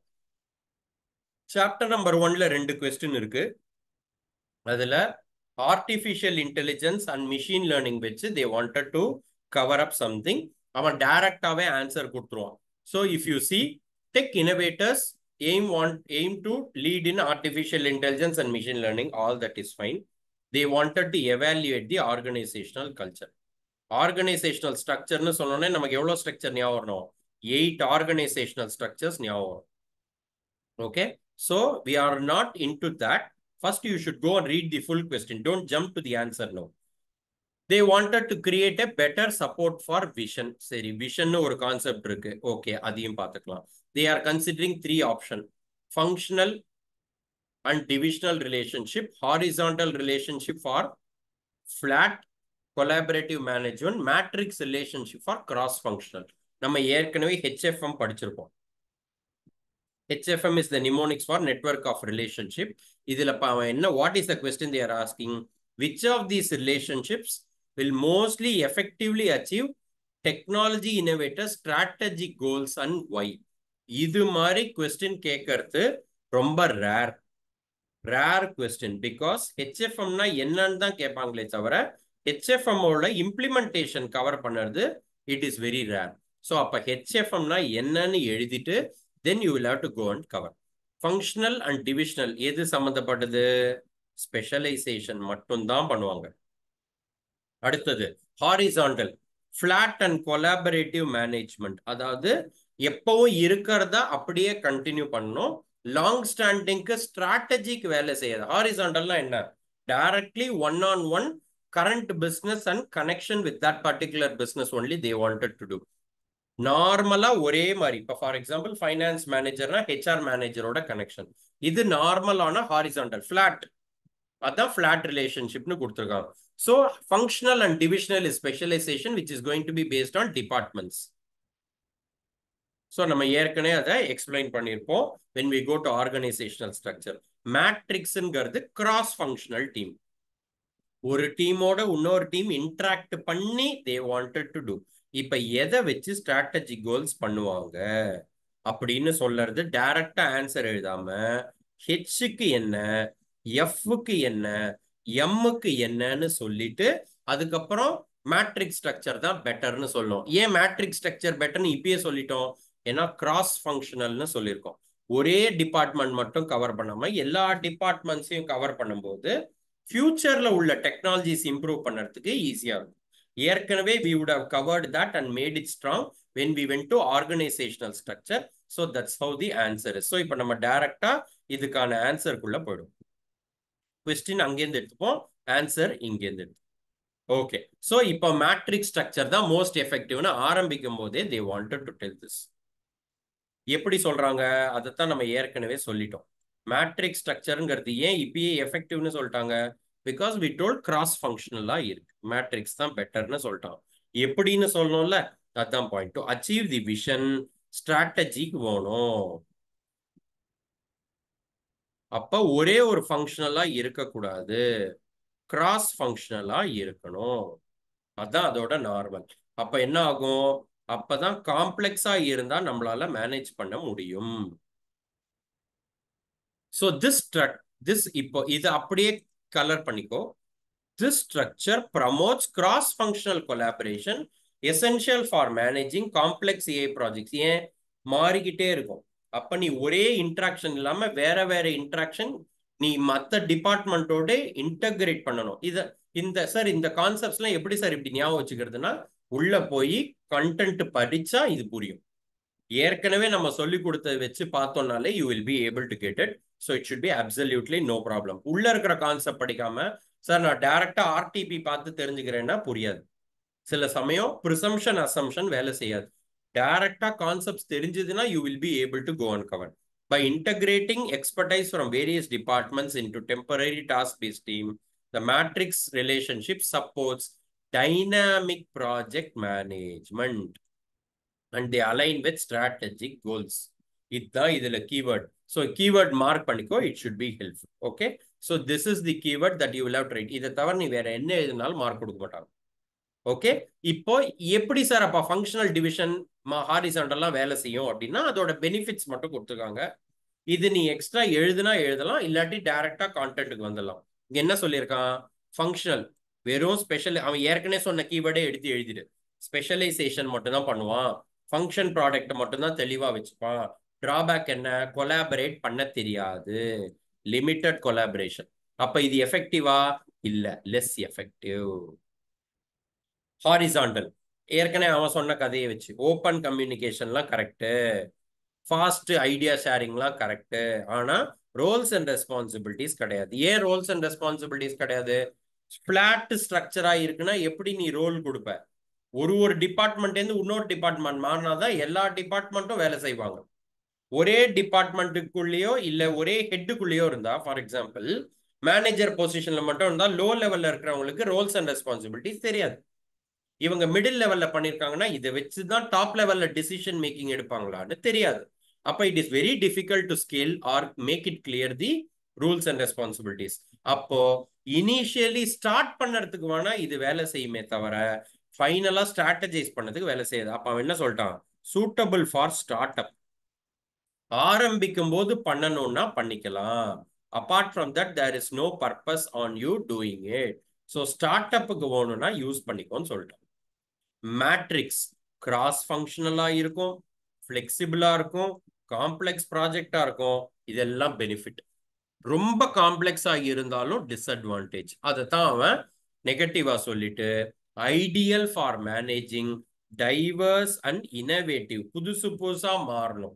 Chapter number ஒன்ல ரெண்டு question இருக்கு அதுல artificial intelligence and machine learning வச்சு they wanted to cover up something அவன் டைரக்டாவே answer கொடுத்துருவான் so if you see tech innovators aim want aim to lead in artificial intelligence and machine learning all that is fine they wanted to evaluate the organizational culture organizational structure னு சொன்னோன்னே நமக்கு எவ்வளவு structure ஞாபகம் வரணும் eight organisational structures ஞாபகம் வரும் okay so we are not into that first you should go and read the full question don't jump to the answer now they wanted to create a better support for vision சரி vision ஒரு concept இருக்கு okay அதையும் பார்த்துக்கலாம் they are considering three option functional and divisional relationship horizontal relationship for flat collaborative management matrix relationship for cross functional நம்ம ஏற்கனவே HFM படிச்சிருப்போம் HFM is the mnemonics for network of relationship. இதுல அவன் என்ன what is the question they are asking? Which of these relationships will mostly effectively achieve technology innovator strategic goals and why? இது மாதிரி question கேட்கறது ரொம்ப rare rare question because ஹெச்எஃப்எம்னா என்னன்னு தான் கேட்பாங்களே தவிர ஹெச்எஃப்எம்மோட இம்ப்ளிமெண்டேஷன் கவர் பண்ணுறது it is very rare so அப்போ ஹெச்எஃப்எம்னா என்னன்னு எழுதிட்டு then you will have to go and cover functional and divisional எது சம்மந்தப்பட்டது ஸ்பெஷலைசேஷன் மட்டும்தான் பண்ணுவாங்க அடுத்தது horizontal flat and collaborative management அதாவது எப்பவும் இருக்கிறத அப்படியே கண்டினியூ பண்ணணும் லாங் ஸ்டாண்டிங்க்கு ஸ்ட்ராட்டஜிக் வேலை செய்யாது ஹாரிசாண்டல்னா என்ன directly one on one current business and connection with that particular business only they wanted to do நார்மலா ஒரே மாதிரி இப்போ ஃபார் எக்ஸாம்பிள் ஃபைனான்ஸ் மேனேஜர்னா ஹெச்ஆர் மேனேஜரோட கனெக்ஷன் இது நார்மலான ஹாரிசான்டல் ஃபிளாட் அதான் ஃபிளாட் ரிலேஷன்ஷிப்னு கொடுத்துருக்காங்க so functional and divisional specialisation which is going to be based on departments so நம்ம ஏற்கனவே அதை எக்ஸ்பிளைன் பண்ணியிருப்போம் when we go to organisational structure மேட்ரிக்ஸுங்கிறது கிராஸ் ஃபங்க்ஷனல் டீம் ஒரு டீமோட இன்னொரு டீம் இன்ட்ராக்ட் பண்ணி தே வாண்டட் டு டூ இப்ப எதை வச்சு ஸ்ட்ராட்டஜி கோல்ஸ் பண்ணுவாங்க அப்படின்னு சொல்றது டைரக்டா ஆன்சர் எழுதாம ஹெச்சுக்கு என்ன எஃப்க்கு என்ன எம்முக்கு என்னன்னு சொல்லிட்டு அதுக்கப்புறம் மேட்ரிக் ஸ்ட்ரக்சர் தான் பெட்டர்னு சொல்லணும் ஏன் மேட்ரிக் ஸ்ட்ரக்சர் பெட்டர்னு இப்பயே சொல்லிட்டோம் ஏன்னா கிராஸ் ஃபங்க்ஷனல்னு சொல்லியிருக்கோம் ஒரே டிபார்ட்மெண்ட் மட்டும் கவர் பண்ணாம எல்லா டிபார்ட்மெண்ட்ஸையும் கவர் பண்ணும்போது ஃபியூச்சர்ல உள்ள டெக்னாலஜிஸ் இம்ப்ரூவ் பண்ணுறதுக்கு ஈஸியா இருக்கும் ஏற்கனவே we would have covered that and made it strong when we when to organisational structure so that's how the answer so இப்போ நம்ம டைரக்டா இதுக்கான ஆன்சருக்குள்ள போயிடும் கொஸ்டின் அங்கேருந்து எடுத்துப்போம் ஆன்சர் இங்கேருந்து எடுத்து ஓகே ஸோ இப்போ மேட்ரிக் ஸ்ட்ரக்சர் தான் மோஸ்ட் எஃபெக்டிவ்னு ஆரம்பிக்கும் போதே they wanted to tell this எப்படி சொல்றாங்க அதைத்தான் நம்ம ஏற்கனவே சொல்லிட்டோம் மேட்ரிக் ஸ்ட்ரக்சருங்கிறது ஏன் இப்பயே எஃபெக்டிவ்னு சொல்லிட்டாங்க பிகாஸ் வி டோல் கிராஸ் ஃபங்க்ஷனலா இருக்கு மேட்ரிக்ஸ் தான் பெட்டர்னு சொல்லிட்டான் எப்படின்னு சொல்லணும்ல அதுதான் point to achieve the vision ஸ்ட்ராட்டஜிக்கு போகணும் அப்ப ஒரே ஒரு ஃபங்க்ஷனலா இருக்கக்கூடாது கிராஸ் ஃபங்க்ஷனலா இருக்கணும் அதான் அதோட நார்மல் அப்ப என்ன ஆகும் அப்பதான் காம்ப்ளெக்ஸா இருந்தா நம்மளால மேனேஜ் பண்ண முடியும் ஸோ திஸ் திஸ் இப்போ இது அப்படியே கலர் பண்ணிக்கோ this structure promotes cross functional collaboration essential for managing complex a projects ஏன் மாறிக்கிட்டே இருக்கும் அப்ப நீ ஒரே இன்ட்ராக்ஷன் இல்லாம வேற வேற இன்ட்ராக்ஷன் நீ மற்ற டிபார்ட்மெண்ட்டோட இன்டகிரேட் பண்ணணும் இத இந்த சார் இந்த கான்செப்ட்ஸ்லாம் எப்படி சார் இப்படி ஞாபகம் வச்சுக்கிறதுனா உள்ள போய் கண்டென்ட் படிச்சா இது புரியும் ஏற்கனவே நம்ம சொல்லி கொடுத்ததை வச்சு பார்த்தோம்னாலே you will be able to get it so it should be absolutely no problem உள்ள இருக்கிற கான்செப்ட் படிக்காம சார் நான் டைரக்டா ஆர்டிபி பார்த்து தெரிஞ்சுக்கிறேன்னா புரியாது சில சமயம் ப்ரிசம்ஷன் அசம்ஷன் வேலை செய்யாது டைரக்டா கான்செப்ட்ஸ் தெரிஞ்சதுன்னா you will be able to go and cover by integrating expertise from various departments into temporary task base team the matrix relationship supports dynamic project management and the align with strategic goals இதுதான் இதுல keyword so keyword mark பண்ணிக்கோ it should be helpful okay so this is the keyword that you will have tried இதை தவிர நீ வேற என்ன எழுதினாலும் mark கொடுக்க மாட்டாங்க ஓகே இப்போ எப்படி சார் அப்போ ஃபங்க்ஷனல் டிவிஷன் ஹாரிசாண்டெல்லாம் வேலை செய்யும் அப்படின்னா அதோட பெனிஃபிட்ஸ் மட்டும் கொடுத்துருக்காங்க இது நீ எக்ஸ்ட்ரா எழுதுனா எழுதலாம் இல்லாட்டி டைரக்டா கான்டென்ட்டுக்கு வந்துடலாம் இங்க என்ன சொல்லியிருக்கான் ஃபங்க்ஷனல் வெறும் ஸ்பெஷல் அவன் ஏற்கனவே சொன்ன கீவேர்டே எடுத்து எழுதிடு ஸ்பெஷலைசேஷன் மட்டும் தான் பண்ணுவான் ஃபங்க்ஷன் ப்ராடக்ட் மட்டும் தான் தெளிவா வச்சுப்பான் டிராபேக் என்ன கொலாபரேட் பண்ண தெரியாது லிமிட்டட் கொலாபரேஷன் அப்ப இது எஃபெக்டிவா இல்ல லெஸ் எஃபெக்டிவ் ஹாரிசாண்டல் ஏற்கனவே அவன் சொன்ன கதையை வச்சு ஓப்பன் கம்யூனிகேஷன்லாம் கரெக்டு ஃபாஸ்ட் ஐடியா ஷேரிங்லாம் கரெக்டு ஆனா ரோல்ஸ் அண்ட் ரெஸ்பான்சிபிலிட்டிஸ் கிடையாது ஏன் ரோல்ஸ் அண்ட் ரெஸ்பான்சிபிலிட்டிஸ் கிடையாது ஃபிளாட் ஸ்ட்ரக்சரா இருக்குன்னா எப்படி நீ ரோல் கொடுப்ப ஒரு ஒரு டிபார்ட்மெண்ட்லேருந்து இன்னொரு டிபார்ட்மெண்ட் மாறினாதான் எல்லா டிபார்ட்மெண்ட்டும் வேலை செய்வாங்க ஒரே டிபார்ட்மெண்ட்டுக்குள்ளேயோ இல்லை ஒரே ஹெட்டுக்குள்ளேயோ இருந்தா ஃபார் எக்ஸாம்பிள் மேனேஜர் பொசிஷன்ல மட்டும் இருந்தா லோ லெவல்ல இருக்கிறவங்களுக்கு ரோல்ஸ் அண்ட் ரெஸ்பான்சிபிலிட்டிஸ் தெரியாது இவங்க மிடில் லெவல்ல பண்ணிருக்காங்கன்னா இதை வச்சுதான் டாப் லெவல்ல டிசிஷன் மேக்கிங் எடுப்பாங்களான்னு தெரியாது அப்ப it is very difficult to scale or make it clear the rules and responsibilities அப்போ இனிஷியலி ஸ்டார்ட் பண்ணுறதுக்கு வேணா இது வேலை செய்யுமே தவிர ஃபைனலா ஸ்ட்ராட்டஜைஸ் பண்ணதுக்கு வேலை செய்யாது அப்ப அவன் என்ன சொல்லிட்டான் சூட்டபிள் ஃபார் ஸ்டார்ட் அப் ஆரம்பிக்கும் போது பண்ணணும்னா பண்ணிக்கலாம் apart from that there is no purpose on you doing it so start அப்புக்கு போகணும்னா யூஸ் பண்ணிக்கோன்னு சொல்லிட்டோம் மேட்ரிக்ஸ் கிராஸ் ஃபங்க்ஷனலா இருக்கும் ஃப்ளெக்சிபிளா இருக்கும் காம்ப்ளெக்ஸ் ப்ராஜெக்டா இருக்கும் இதெல்லாம் பெனிஃபிட் ரொம்ப காம்ப்ளெக்ஸா இருந்தாலும் டிஸ்அட்வான்டேஜ் அதை தான் அவன் நெகட்டிவா சொல்லிட்டு ideal for managing diverse and innovative புதுசு புதுசா மாறணும்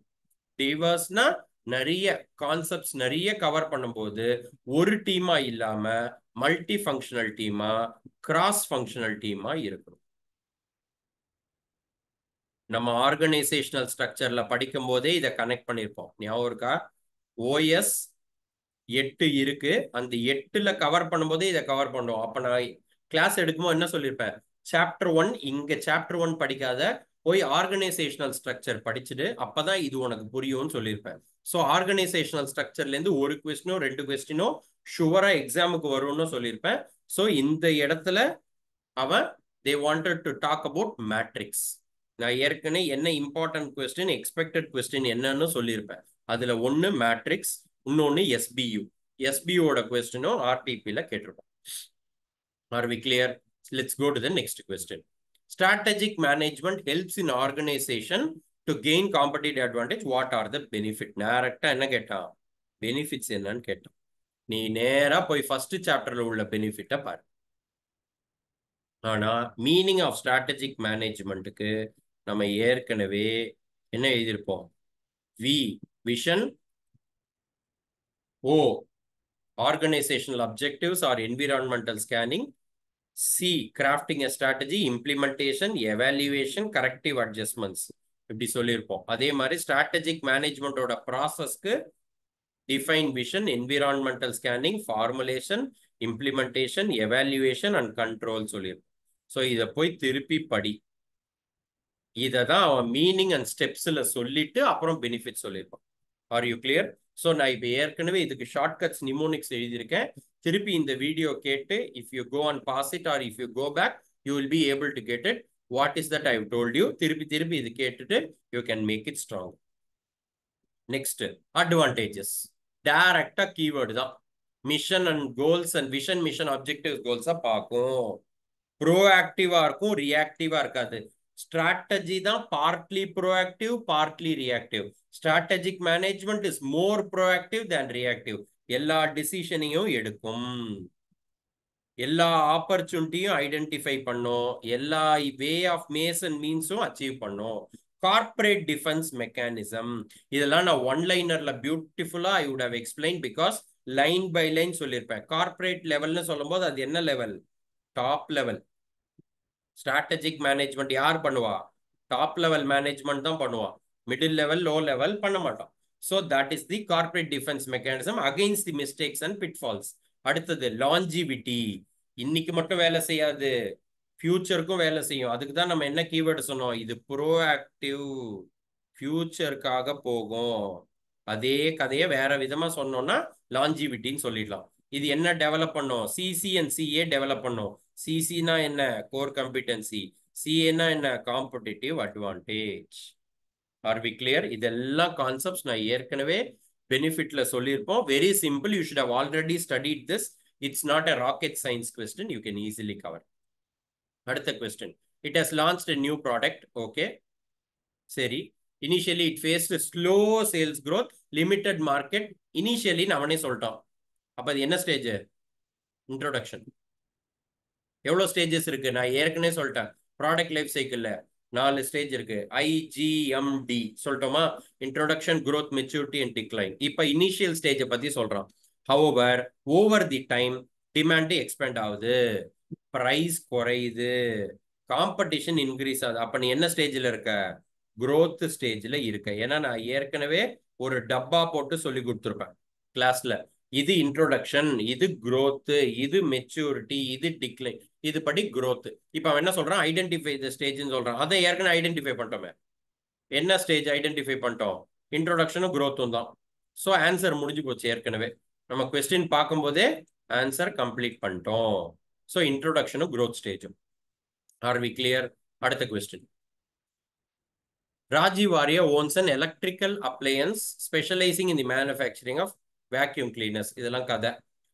டைவர்ஸ்னா நிறைய கான்செப்ட்ஸ் நிறைய கவர் பண்ணும்போது ஒரு டீமா இல்லாம மல்டி ஃபங்க்ஷனல் டீமா கிராஸ் ஃபங்க்ஷனல் டீமா இருக்கணும் நம்ம ஆர்கனைசேஷனல் ஸ்ட்ரக்சர்ல படிக்கும் போதே இதை கனெக்ட் பண்ணியிருப்போம் ஞாபகம் இருக்கா ஓஎஸ் எட்டு இருக்கு அந்த எட்டுல கவர் பண்ணும்போதே இதை கவர் பண்ணுவோம் அப்ப நான் கிளாஸ் எடுக்கும்போது என்ன சொல்லியிருப்பேன் சாப்டர் ஒன் இங்க சாப்டர் ஒன் படிக்காத போய் ஆர்கனைசேஷனல் ஸ்ட்ரக்சர் படிச்சுட்டு அப்பதான் இது உனக்கு புரியும்னு சொல்லியிருப்பேன் ஸோ ஆர்கனைசேஷனல் ஸ்ட்ரக்சர்ல இருந்து ஒரு கொஸ்டினோ ரெண்டு கொஸ்டினோ ஷுவரா எக்ஸாமுக்கு வரும்னு சொல்லியிருப்பேன் ஸோ இந்த இடத்துல அவன் they wanted to talk about matrix நான் ஏற்கனவே என்ன இம்பார்ட்டன்ட் கொஸ்டின் எக்ஸ்பெக்டட் கொஸ்டின் என்னன்னு சொல்லியிருப்பேன் அதுல ஒன்னு மேட்ரிக்ஸ் இன்னொன்னு எஸ்பியு எஸ்பியோட கொஸ்டினும் ஆர்டிபியில கேட்டிருப்போம் are we clear let's go to the next question strategic management helps in organisation to gain competitive advantage what are the benefit டேரக்டா என்ன கேட்டான் பெனிஃபிட்ஸ் என்னன்னு கேட்டான் நீ நேரா போய் ஃபர்ஸ்ட் சாப்டர்ல உள்ள பெனிஃபிட்டை பாரு ஆனா மீனிங் ஆஃப் ஸ்ட்ராட்டஜிக் மேனேஜ்மெண்ட்டுக்கு நம்ம ஏற்கனவே என்ன எழுதியிருப்போம் V vision O organisational objectives or environmental scanning C crafting a strategy implementation evaluation corrective adjustments இப்படி சொல்லியிருப்போம் அதே மாதிரி ஸ்ட்ராட்டஜிக் மேனேஜ்மெண்ட்டோட ப்ராசஸ்க்கு define vision environmental scanning formulation implementation evaluation and control சொல்லியிருப்போம் ஸோ இதை போய் திருப்பி படி இதை தான் அவன் மீனிங் அண்ட் ஸ்டெப்ஸில் சொல்லிட்டு அப்புறம் பெனிஃபிட் சொல்லியிருப்பான் ஆர் யூ கிளியர் ஸோ நான் இப்போ ஏற்கனவே இதுக்கு ஷார்ட்கட்ஸ் நிமோனிக்ஸ் எழுதியிருக்கேன் திருப்பி இந்த வீடியோ கேட்டு if you go and pass it or if you go back you will be able to get it what is that I told you திருப்பி திருப்பி இது கேட்டுட்டு you can make it strong next advantages டைரக்டா keyword தான் mission and goals and vision mission objective கோல்ஸா பார்க்கும் ப்ரோஆக்டிவா இருக்கும் ரியாக்டிவா இருக்காது ஸ்ட்ராட்டஜி தான் partly proactive partly reactive strategic management is more proactive than reactive எல்லா டிசிஷனையும் எடுக்கும் எல்லா ஆப்பர்ச்சுனிட்டியும் ஐடென்டிஃபை பண்ணும் எல்லா வே ஆஃப் மேஸ் அண்ட் மீன்ஸும் அச்சீவ் பண்ணும் கார்பரேட் டிஃபென்ஸ் மெக்கானிசம் இதெல்லாம் நான் ஒன் லைனர்ல பியூட்டிஃபுல்லா I would have explain because line by line சொல்லியிருப்பேன் கார்பரேட் லெவல்னு சொல்லும்போது அது என்ன level top level strategic management யார் பண்ணுவா டாப் லெவல் மேனேஜ்மெண்ட் தான் பண்ணுவா மிடில் லெவல் லோ லெவல் பண்ண மாட்டோம் so that is the corporate defence mechanism against the mistakes and pitfalls அடுத்தது லாஞ்சிவிட்டி இன்னைக்கு மட்டும் வேலை செய்யாது ஃபியூச்சருக்கும் வேலை செய்யும் அதுக்கு தான் நம்ம என்ன கீவேர்டு சொன்னோம் இது ப்ரோஆக்டிவ் ஃபியூச்சருக்காக போகும் அதே கதையை வேற விதமா சொன்னோம்னா லாஞ்சிவிட்டின்னு சொல்லிடலாம் இது என்ன டெவலப் பண்ணும் சிசி அண்ட் சிஏ டெவலப் பண்ணும் சிசினா என்ன கோர் கம்பிட்டன்சி சிஏனா என்ன competitive advantage are we clear இதெல்லாம் கான்செப்ட்ஸ் நான் ஏற்கனவே பெனிஃபிட்ல சொல்லியிருப்போம் very simple you should have already studied this it's not a rocket science question you can easily cover அடுத்த question it has launched new product okay சரி initially it faced slow sales growth limited market இனிஷியலின்னு அவனே சொல்லிட்டான் அப்போ அது என்ன stage introduction எவ்வளோ stages இருக்கு நான் ஏற்கனவே சொல்லிட்டேன் ப்ராடக்ட் லைஃப் சைக்கிளில் நாலு ஸ்டேஜ் இருக்கு ஐஜிஎம்டி சொல்லிட்டோமா introduction growth maturity and decline இப்போ இனிஷியல் ஸ்டேஜை பற்றி சொல்கிறான் however over the time demand expand ஆகுது ப்ரைஸ் குறையுது காம்படிஷன் இன்க்ரீஸ் ஆகுது அப்போ நீ என்ன ஸ்டேஜில் இருக்க க்ரோத் ஸ்டேஜில் இருக்க ஏன்னா நான் ஏற்கனவே ஒரு டப்பா போட்டு சொல்லி கொடுத்துருப்பேன் கிளாஸ்ல இது இன்ட்ரோடக்ஷன் இது க்ரோத் இது மெச்சூரிட்டி இது டிக்ளைன் இது படி க்ரோத் இப்போ அவன் என்ன சொல்றான் ஐடென்டிஃபை த ஸ்டேஜ்னு சொல்றான் அதை ஏற்கனவே ஐடென்டிஃபை பண்ணிட்டோமே என்ன ஸ்டேஜ் ஐடென்டிஃபை பண்ணிட்டோம் இன்ட்ரோடக்ஷனும் க்ரோத்தும் தான் ஸோ ஆன்சர் முடிஞ்சு போச்சு ஏற்கனவே நம்ம கொஸ்டின் பார்க்கும்போதே ஆன்சர் கம்ப்ளீட் பண்ணிட்டோம் ஸோ இன்ட்ரோடக்ஷனும் க்ரோத் ஸ்டேஜும் ஆர் வி கிளியர் அடுத்த question Rajiv Arya owns an electrical appliance specializing in the manufacturing of vacuum cleaners. இதெல்லாம் கதை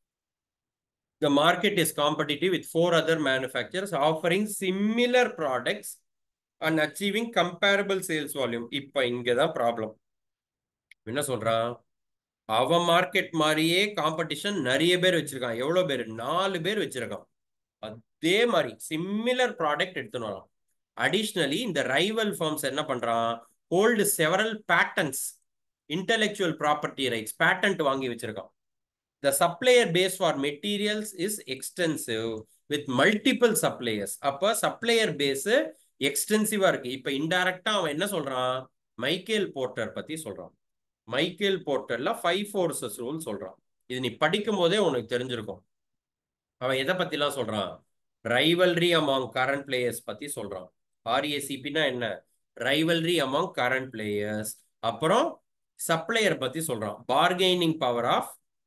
The market is competitive with four other manufacturers offering similar products and achieving comparable sales volume. இப்ப இங்க தான் problem என்ன சொல்றான் அவன் market மாதிரியே competition நிறைய பேர் வச்சிருக்கான் எவ்வளவு பேர் நாலு பேர் வச்சிருக்கான் அதே மாதிரி சிமிலர் ப்ராடக்ட் எடுத்துன்னு வரான் அடிஷ்னலி இந்த ரைவல் ஃபார்ம்ஸ் என்ன பண்றான் hold several patents intellectual property rights patent வாங்கி வச்சிருக்கான் the supplier base for materials is extensive with multiple suppliers அப்போ சப்ளையர் பேஸ் எக்ஸ்டென்சிவா இருக்கு இப்ப இன்டைரக்டா அவன் என்ன சொல்றான் மைக்கேல் போர்ட்டர் பத்தி சொல்றான் மைக்கேல் போர்ட்டர்ல ஃபைவ் ஃபோர்ஸஸ் ரூல் சொல்றான் இது நீ படிக்கும் போதே உனக்கு தெரிஞ்சிருக்கும் அவன் எதை பத்திலாம் சொல்றான் ரைவல்ரி அமாங் கரண்ட் பிளேயர்ஸ் பத்தி சொல்றான் ஆர்ஏசிபினா என்ன ரைவல்ரி அமாங் கரண்ட் பிளேயர்ஸ் அப்புறம் சப்ளையர் பத்தி சொல்றான் பார்கெனிங் பவர் ஆஃப்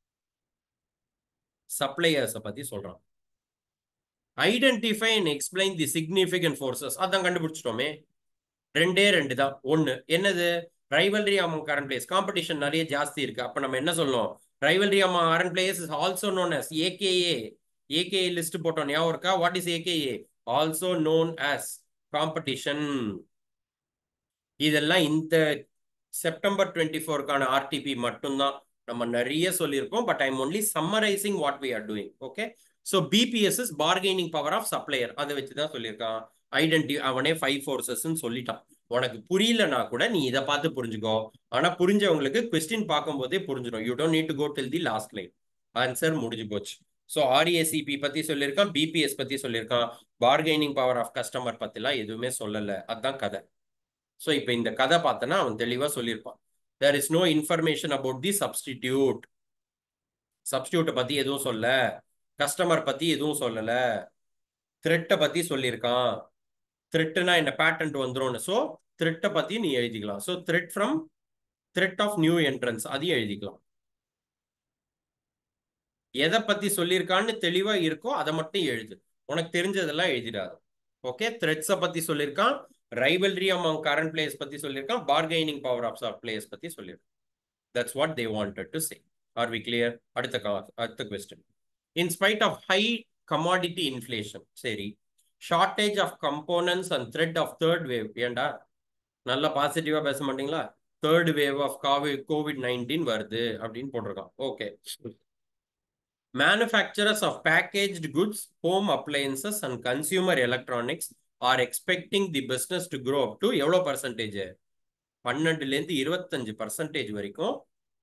சப்ளையர்ஸை பத்தி சொல்றான் identify and explain the significant forces அதான் கண்டுபிடிச்சிட்டோமே ரெண்டே ரெண்டு தான் ஒன்னு என்னது rivalry among current players competition நிறைய ஜாஸ்தி இருக்கு அப்ப நம்ம என்ன சொல்லணும் rivalry among current players is also known as AKA AKA list போட்டோம் ஞாபகம் இருக்கா what is AKA also known as competition இதெல்லாம் இந்த செப்டம்பர் டுவெண்ட்டி ஃபோருக்கான ஆர்டிபி மட்டும்தான் நம்ம நிறைய சொல்லியிருக்கோம் but I'm only summarising what we are doing okay so BPS is bargaining power of supplier அதை வச்சு தான் சொல்லியிருக்கான் ஐடென்டி அவனே ஃபைவ் ஃபோர்ஸஸ்ன்னு சொல்லிட்டான் உனக்கு புரியலனா கூட நீ இதை பார்த்து புரிஞ்சுக்கோ ஆனா புரிஞ்சவங்களுக்கு கொஸ்டின் பார்க்கும்போதே புரிஞ்சிடும் you don't need to go till the last line answer முடிஞ்சு போச்சு ஸோ ஆர்ஏசிபி பத்தி சொல்லியிருக்கான் பிபிஎஸ் பத்தி சொல்லியிருக்கான் பார்கெனிங் பவர் ஆஃப் கஸ்டமர் பத்திலாம் எதுவுமே சொல்லலை அதுதான் கதை ஸோ இப்போ இந்த கதை பார்த்தனா அவன் தெளிவாக சொல்லியிருப்பான் there is no information about the substitute சப்ஸ்டியூட்டை பத்தி எதுவும் சொல்ல கஸ்டமர் பத்தி எதுவும் சொல்லல த்ரெட்டை பத்தி சொல்லியிருக்கான் த்ரெட்டுனா என்ன பேட்டன்ட் வந்துரும்னு ஸோ த்ரெட்டை பத்தி நீ எழுதிக்கலாம் so threat from threat of new entrance அதையும் எழுதிக்கலாம் எதை பத்தி சொல்லியிருக்கான்னு தெளிவா இருக்கோ அதை மட்டும் எழுது உனக்கு தெரிஞ்சதெல்லாம் எழுதிடாது ஓகே த்ரெட்ஸை பத்தி சொல்லியிருக்கான் ரைவல்ரி அமாங் கரண்ட் பிளேயர்ஸ் பத்தி சொல்லியிருக்கான் bargaining power of soft players பத்தி சொல்லியிருக்கான் that's what they wanted to say are we clear அடுத்த அடுத்த question in spite of high commodity inflation சரி shortage of components and threat of third wave ஏண்டா நல்லா பாசிட்டிவா பேச மாட்டீங்களா தேர்ட் வேவ் ஆஃப் காவி கோவிட் நைன்டீன் வருது அப்படின்னு போட்டிருக்கான் okay manufacturers of packaged goods home appliances and consumer electronics are expecting the business to grow up to எவ்வளோ பர்சன்டேஜ் பன்னெண்டுலேருந்து இருபத்தஞ்சு பர்சன்டேஜ் வரைக்கும்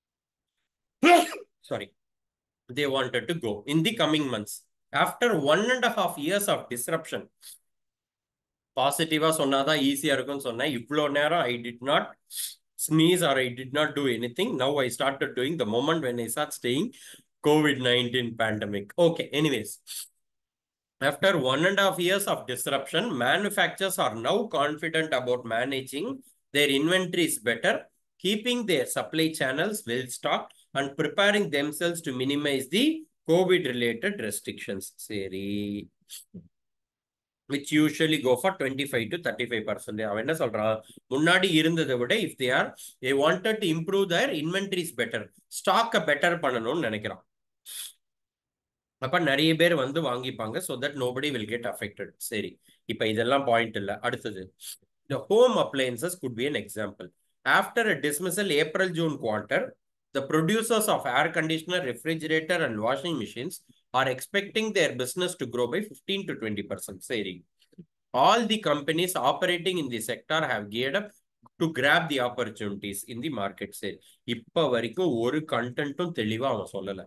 sorry they wanted to go in the coming months. After one and a half years of disruption, பாசிட்டிவா சொன்னாதான் ஈஸியா இருக்கும்னு சொன்னேன் இவ்வளோ நேரம் I did not sneeze or I did not do anything now I started doing the moment when I start staying COVID nineteen pandemic okay anyways After one and a half years of disruption, manufacturers are now confident about managing their inventories better, keeping their supply channels well stocked, and preparing themselves to minimize the COVID related restrictions. Seri. Which usually go for 25 to 35 percent. அவன் என்ன சொல்றான் முன்னாடி இருந்ததை விட if they are they wanted to improve their inventories better ஸ்டாக்கை better பண்ணணும்னு நினைக்கிறான் அப்ப நிறைய பேர் வந்து வாங்கிப்பாங்க so that nobody will get affected சரி இப்போ இதெல்லாம் பாயிண்ட் இல்லை அடுத்தது the home appliances could be an example after a dismissal April June quarter the producers of air conditioner, refrigerator, and washing machines are expecting their business to grow by 15 to 20 percent. Saying all the companies operating in the sector have geared up to grab the opportunities in the market. Say, இப்ப வரைக்கும் ஒரு கண்டென்ட்டும் தெளிவா அவன் சொல்லல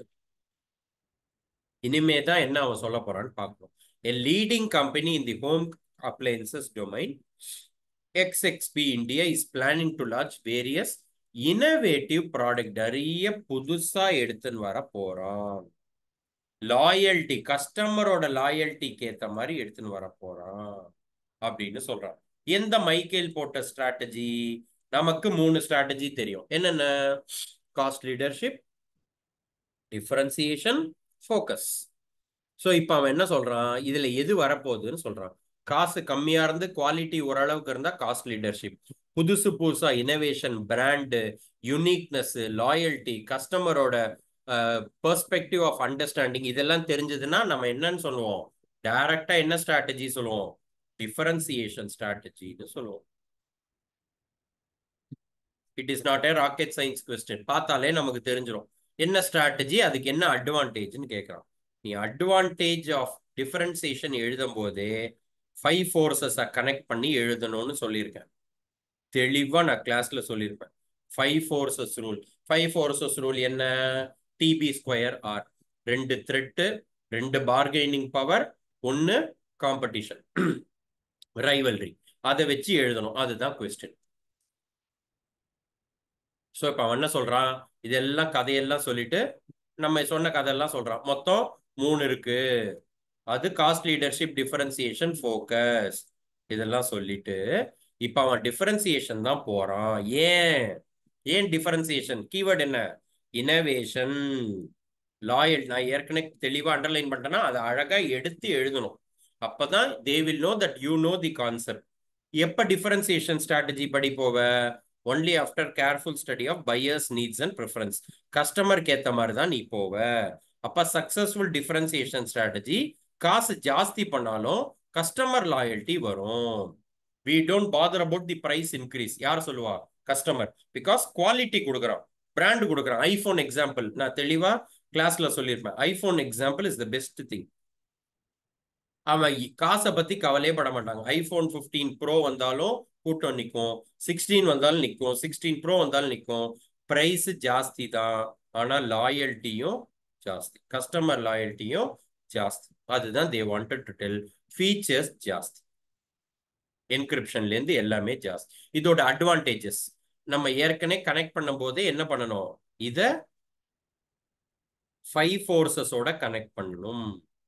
இனிமே தான் என்ன அவன் சொல்ல போறான்னு பார்க்கணும் a leading company in the home appliances domain XXP India is planning to launch various innovative product நிறைய புதுசா எடுத்துன்னு வர போறான் லாயல்ட்டி கஸ்டமரோட லாயல்ட்டிக்கு ஏத்த மாதிரி எடுத்துன்னு வர போறான் அப்படின்னு சொல்றான் எந்த மைக்கேல் போட்ட ஸ்ட்ராட்டஜி நமக்கு மூணு ஸ்ட்ராட்டஜி தெரியும் என்னென்ன cost leadership differentiation focus so இப்போ அவன் என்ன சொல்றான் இதுல எது வரப்போகுதுன்னு சொல்றான் காசு கம்மியா இருந்து குவாலிட்டி ஓரளவுக்கு இருந்தா காஸ்ட் லீடர்ஷிப் புதுசு புதுசா இனோவேஷன் பிராண்டு யுனிக்னஸ் லாயல்ட்டி கஸ்டமரோட பெர்ஸ்பெக்டிவ் ஆஃப் அண்டர்ஸ்டாண்டிங் இதெல்லாம் தெரிஞ்சதுன்னா நம்ம என்னன்னு சொல்லுவோம் டைரக்டா என்ன ஸ்ட்ராட்டஜி சொல்லுவோம் டிஃபரன்சியேஷன் ஸ்ட்ராட்டஜின்னு சொல்லுவோம் it is not a rocket science question பார்த்தாலே நமக்கு தெரிஞ்சிடும் என்ன ஸ்ட்ராட்டஜி அதுக்கு என்ன அட்வான்டேஜ்னு கேட்குறான் நீ அட்வான்டேஜ் ஆஃப் டிஃபரன்சியேஷன் எழுதும் போதே ஃபைவ் ஃபோர்ஸஸை கனெக்ட் பண்ணி எழுதணும்னு சொல்லியிருக்கேன் தெளிவாக நான் கிளாஸ்ல சொல்லியிருப்பேன் five forces rule five forces rule என்ன டிபி ஸ்கொயர் ஆர் ரெண்டு த்ரெட்டு ரெண்டு பார்கெனிங் பவர் ஒன்னு காம்படிஷன் ரைவல்ரி அதை வச்சு எழுதணும் அதுதான் கொஸ்டின் ஸோ இப்போ அவன் என்ன சொல்றான் இதெல்லாம் கதையெல்லாம் சொல்லிட்டு நம்ம சொன்ன கதையெல்லாம் சொல்றான் மொத்தம் மூணு இருக்கு அது காஸ்ட் லீடர்ஷிப் டிஃபரன்சியேஷன் ஃபோக்கஸ் இதெல்லாம் சொல்லிட்டு இப்போ அவன் டிஃபரன்சியேஷன் தான் போறான் ஏன் ஏன் டிஃபரன்சியேஷன் கீவேர்டு என்ன இனோவேஷன் லாயல் நான் ஏற்கனவே தெளிவாக அண்டர்லைன் பண்ணிட்டேன்னா அதை அழகாக எடுத்து எழுதணும் அப்பதான் they will know that you know the concept எப்போ டிஃபரன்சியேஷன் ஸ்ட்ராட்டஜி படி போவ only after careful study of buyers needs and preference கஸ்டமருக்கு ஏற்ற மாதிரி தான் நீ போவ அப்போ சக்ஸஸ்ஃபுல் டிஃபரன்சியேஷன் ஸ்ட்ராட்டஜி காசு ஜாஸ்தி பண்ணாலும் கஸ்டமர் லாயல்ட்டி வரும் we don't bother about the price increase யார் சொல்லுவா கஸ்டமர் பிகாஸ் குவாலிட்டி கொடுக்குறான் பிராண்ட் கொடுக்குறான் ஐஃபோன் எக்ஸாம்பிள் நான் தெளிவா கிளாஸ்ல சொல்லியிருப்பேன் iPhone example is the best thing அவன் காசை பத்தி கவலையே பட மாட்டாங்க ஐஃபோன் ஃபிஃப்டீன் ப்ரோ வந்தாலும் கூட்டம் நிற்கும் சிக்ஸ்டீன் வந்தாலும் நிற்கும் சிக்ஸ்டீன் ப்ரோ வந்தாலும் நிற்கும் ப்ரைஸ் ஜாஸ்தி தான் ஆனால் லாயல்ட்டியும் ஜாஸ்தி கஸ்டமர் லாயல்ட்டியும் ஜாஸ்தி அதுதான் they wanted to tell features ஜாஸ்தி என்கிரிப்ஷன்லேருந்து எல்லாமே ஜாஸ்தி இதோட அட்வான்டேஜஸ் நம்ம ஏற்கனவே கனெக்ட் பண்ணும் போதே என்ன பண்ணணும் இதை ஃபைவ் ஃபோர்ஸஸோட கனெக்ட் பண்ணணும்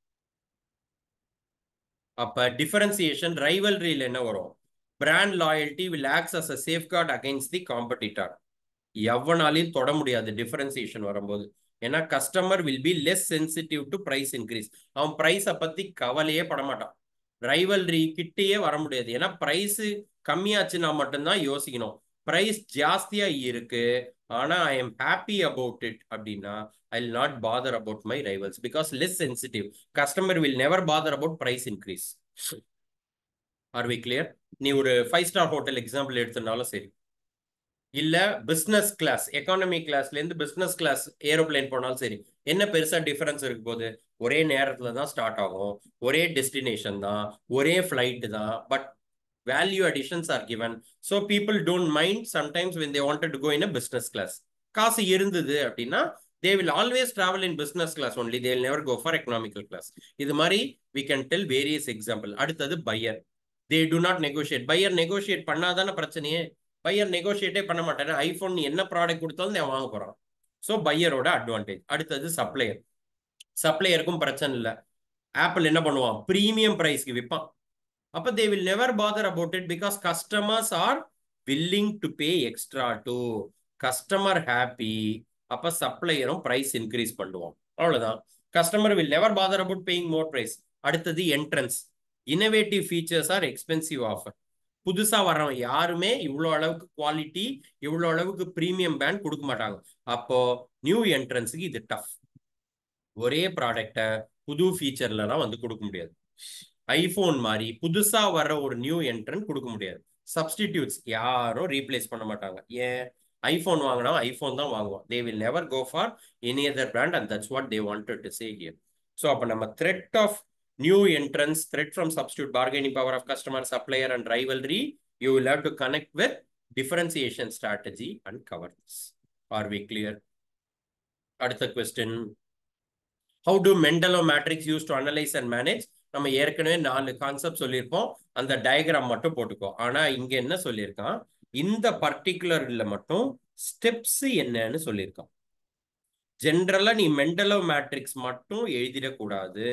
அப்ப டிஃபரன்சியேஷன் ரைவல்ரியில் என்ன வரும் brand loyalty will acts as a safeguard against the competitor எவனாலையும் தொட முடியாது டிஃபரன்சியேஷன் வரும்போது ஏன்னா customer will be less sensitive to price increase அவன் ப்ரைஸை பத்தி கவலையே பட மாட்டான் ரைவல்ரி கிட்டேயே வர முடியாது ஏன்னா ப்ரைஸ் கம்மியாச்சுன்னா மட்டும்தான் யோசிக்கணும் ப்ரைஸ் ஜாஸ்தியா இருக்கு ஆனா I am happy about it அப்படின்னா I will not bother about my rivals because less sensitive customer will never bother about price increase are we clear நீ ஒரு ஃபைவ் ஸ்டார் ஹோட்டல் எக்ஸாம்பிள் எடுத்தனாலும் சரி இல்ல பிசினஸ் கிளாஸ் எக்கானமி கிளாஸ்ல இருந்து business class aeroplane போனாலும் சரி என்ன பெருசா டிஃபரன்ஸ் இருக்கு போது ஒரே நேரத்துல தான் ஸ்டார்ட் ஆகும் ஒரே டெஸ்டினேஷன் தான் ஒரே ஃபிளைட் தான் but value additions are given so people don't mind sometimes when they wanted to go in a business class காசு இருந்தது அப்படின்னா they will always travel in business class only they will never go for economical class இது மாதிரி we can tell various example அடுத்தது buyer they do not negotiate buyer negotiate பண்ணாதானே பிரச்சனையே pier நெகோஷியேட்டே பண்ண மாட்டேன் ஐஃபோன் நீ என்ன ப்ராடக்ட் கொடுத்தாலும் நான் வாங்க போறான் ஸோ பையரோட அட்வான்டேஜ் அடுத்தது சப்ளையர் சப்ளையருக்கும் பிரச்சனை இல்லை ஆப்பிள் என்ன பண்ணுவான் ப்ரீமியம் ப்ரைஸ்க்கு விற்பான் அப்போ they will never bother about it because customers are willing to pay extra to customer happy அப்போ சப்ளையரும் ப்ரைஸ் இன்க்ரீஸ் பண்ணுவோம் அவ்வளோதான் customer will never bother about paying more price அடுத்தது entrance innovative features are expensive offer புதுசாக வர்றவன் யாருமே இவ்வளோ அளவுக்கு குவாலிட்டி இவ்வளோ அளவுக்கு ப்ரீமியம் பேண்ட் கொடுக்க மாட்டாங்க அப்போ நியூ என்ட்ரன்ஸுக்கு இது டஃப் ஒரே ப்ராடக்டை புது ஃபீச்சர்லலாம் வந்து கொடுக்க முடியாது ஐஃபோன் மாதிரி புதுசா வர ஒரு நியூ என்ட்ரன் கொடுக்க முடியாது சப்ஸ்டிடியூட்ஸ் யாரும் ரீப்ளேஸ் பண்ண மாட்டாங்க ஏன் ஐஃபோன் வாங்கினா ஐஃபோன் தான் வாங்குவோம் they will never go for any other brand and that's what they wanted to say here so அப்போ நம்ம threat of new entrants threat from substitute bargaining power of customer supplier and rivalry you will have to connect with differentiation strategy and cover this are we clear அடுத்த question how to Mendelow matrix use to analyse and manage நம்ம ஏற்கனவே நாலு concept சொல்லியிருப்போம் அந்த diagram மட்டும் போட்டுக்கோ ஆனா இங்க என்ன சொல்லியிருக்கான் இந்த பர்டிகுலர்ல மட்டும் ஸ்டெப்ஸ் என்னன்னு சொல்லியிருக்கான் ஜென்ரலா நீ மெண்டலோ மேட்ரிக்ஸ் மட்டும் எழுதிடக்கூடாது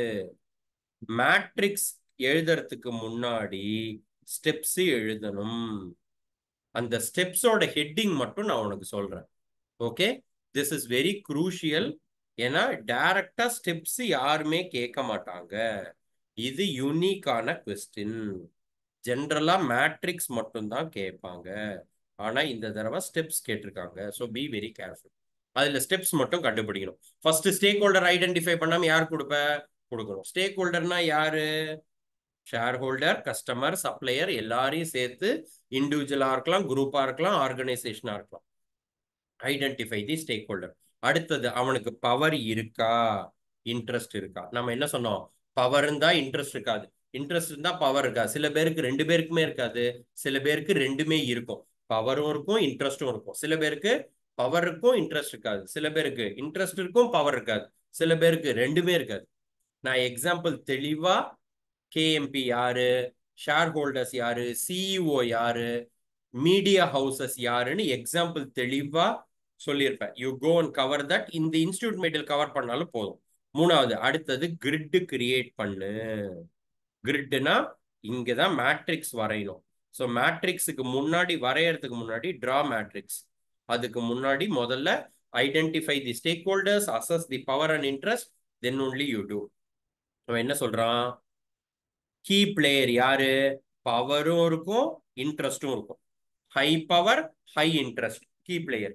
மேட்ரிக்ஸ் எழுதுறதுக்கு முன்னாடி ஸ்டெப்ஸ் எழுதணும் அந்த ஸ்டெப்ஸோட ஹெட்டிங் மட்டும் நான் உனக்கு சொல்றேன் okay this is very crucial ஏன்னா டைரக்டா ஸ்டெப்ஸ் யாருமே கேட்க மாட்டாங்க இது யூனிக்கான கொஸ்டின் ஜென்ரலா மேட்ரிக்ஸ் மட்டும்தான் கேட்பாங்க ஆனா இந்த தடவை ஸ்டெப்ஸ் கேட்டிருக்காங்க ஸோ பி வெரி கேர்ஃபுல் அதுல ஸ்டெப்ஸ் மட்டும் கண்டுபிடிக்கணும் ஃபர்ஸ்ட் ஸ்டேக் ஹோல்டர் ஐடென்டிஃபை பண்ணாம யார் கொடுப்ப கொடுக்கணும் ஸ்டேக் ஹோல்டர்னா யாரு ஷேர் ஹோல்டர் கஸ்டமர் சப்ளையர் எல்லாரையும் சேர்த்து இண்டிவிஜுவலா இருக்கலாம் குரூப்பா இருக்கலாம் ஆர்கனைசேஷனா இருக்கலாம் ஐடென்டிஃபை தி ஸ்டேக் ஹோல்டர் அடுத்தது அவனுக்கு பவர் இருக்கா இன்ட்ரெஸ்ட் இருக்கா நம்ம என்ன சொன்னோம் பவர் இருந்தா இன்ட்ரெஸ்ட் இருக்காது இன்ட்ரெஸ்ட் இருந்தா பவர் இருக்கா சில பேருக்கு ரெண்டு பேருக்குமே இருக்காது சில பேருக்கு ரெண்டுமே இருக்கும் பவரும் இருக்கும் இன்ட்ரெஸ்டும் இருக்கும் சில பேருக்கு பவர் இருக்கும் இன்ட்ரெஸ்ட் இருக்காது சில பேருக்கு இன்ட்ரெஸ்ட் இருக்கும் பவர் இருக்காது சில பேருக்கு ரெண்டுமே இருக்காது நான் எக்ஸாம்பிள் தெளிவா கேஎம்பி யாரு ஷேர் ஹோல்டர்ஸ் யாரு சிஇஓ யாரு மீடியா ஹவுசஸ் யாருன்னு எக்ஸாம்பிள் தெளிவா சொல்லியிருப்பேன் you go and cover that இந்த இன்ஸ்டியூட் மெட்டீரியல் கவர் பண்ணாலும் போதும் மூணாவது அடுத்தது கிரிட் கிரியேட் பண்ணு கிரிட்னா இங்கே தான் மேட்ரிக்ஸ் வரையணும் ஸோ மேட்ரிக்ஸுக்கு முன்னாடி வரையறதுக்கு முன்னாடி ட்ரா மேட்ரிக்ஸ் அதுக்கு முன்னாடி முதல்ல identify the stakeholders assess the power and interest then only you do அவன் என்ன சொல்றான் கீ பிளேயர் யாரு பவரும் இருக்கும் இன்ட்ரெஸ்டும் இருக்கும் high power high interest key player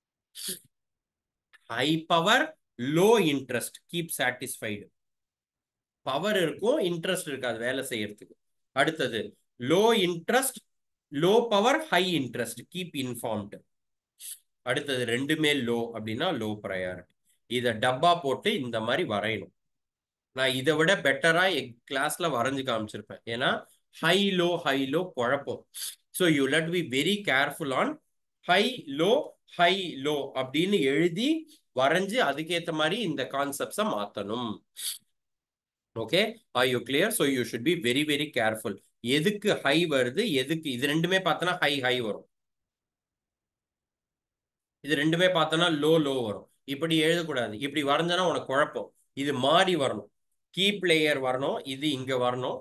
high power low interest keep satisfied power இருக்கும் இன்ட்ரெஸ்ட் இருக்காது வேலை செய்யறதுக்கு அடுத்தது low interest low power high interest keep informed அடுத்தது ரெண்டுமே லோ அப்படின்னா லோ ப்ரையாரிட்டி இதை டப்பா போட்டு இந்த மாதிரி வரையணும் நான் இதை விட பெட்டரா என் கிளாஸ்ல வரைஞ்சு காமிச்சிருப்பேன் ஏன்னா ஹை லோ ஹை லோ குழப்பம் so you let be very careful on high low high low அப்படின்னு எழுதி வரைஞ்சு அதுக்கேற்ற மாதிரி இந்த கான்செப்ட்ஸை மாற்றணும் okay are you clear so you should be very very careful எதுக்கு ஹை வருது எதுக்கு இது ரெண்டுமே பார்த்தோன்னா ஹை ஹை வரும் இது ரெண்டுமே பார்த்தோன்னா லோ லோ வரும் இப்படி எழுதக்கூடாது இப்படி வரைஞ்சனா உனக்கு குழப்பம் இது மாறி வரணும் கீ பிளேயர் வரணும் இது இங்க வரணும்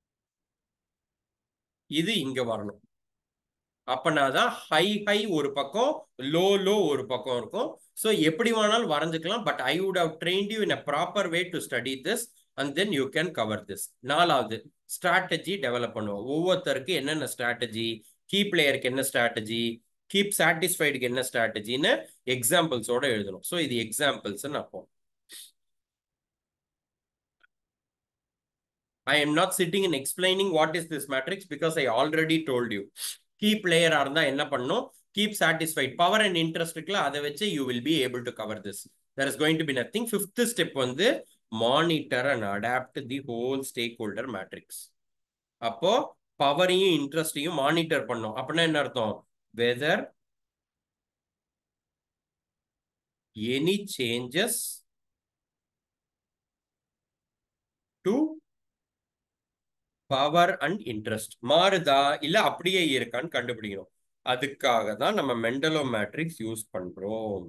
இது இங்க வரணும் அப்பனாதான் ஹை ஹை ஒரு பக்கம் லோ லோ ஒரு பக்கம் இருக்கும் ஸோ எப்படி வேணாலும் வரைஞ்சுக்கலாம் but I would have trained you in a proper way to study this and then you can cover this நாலாவது ஸ்ட்ராட்டஜி டெவலப் பண்ணுவோம் ஒவ்வொருத்தருக்கு என்னென்ன ஸ்ட்ராட்டஜி கீ பிளேயருக்கு என்ன ஸ்ட்ராட்டஜி கீப் சாட்டிஸ்ஃபைடுக்கு என்ன ஸ்ட்ராட்டஜின்னு எக்ஸாம்பிள்ஸோட எழுதணும் ஸோ இது எக்ஸாம்பிள்ஸ் அப்போ I am not sitting and explaining what is this matrix because I already told you. Key player இருந்தா என்ன பண்ணும் keep satisfied power and interest இருக்குல்ல அதை வச்சு you will be able to cover this. There is going to be nothing. Fifth step வந்து monitor and adapt the whole stakeholder matrix. அப்போ பவரையும் இன்ட்ரெஸ்டையும் monitor பண்ணும் அப்படின்னா என்ன அர்த்தம் whether any changes to power and interest மாறுதா இல்ல அப்படியே இருக்கான்னு கண்டுபிடிக்கணும் அதுக்காக தான் நம்ம மெண்டலோ மேட்ரிக்ஸ் யூஸ் பண்றோம்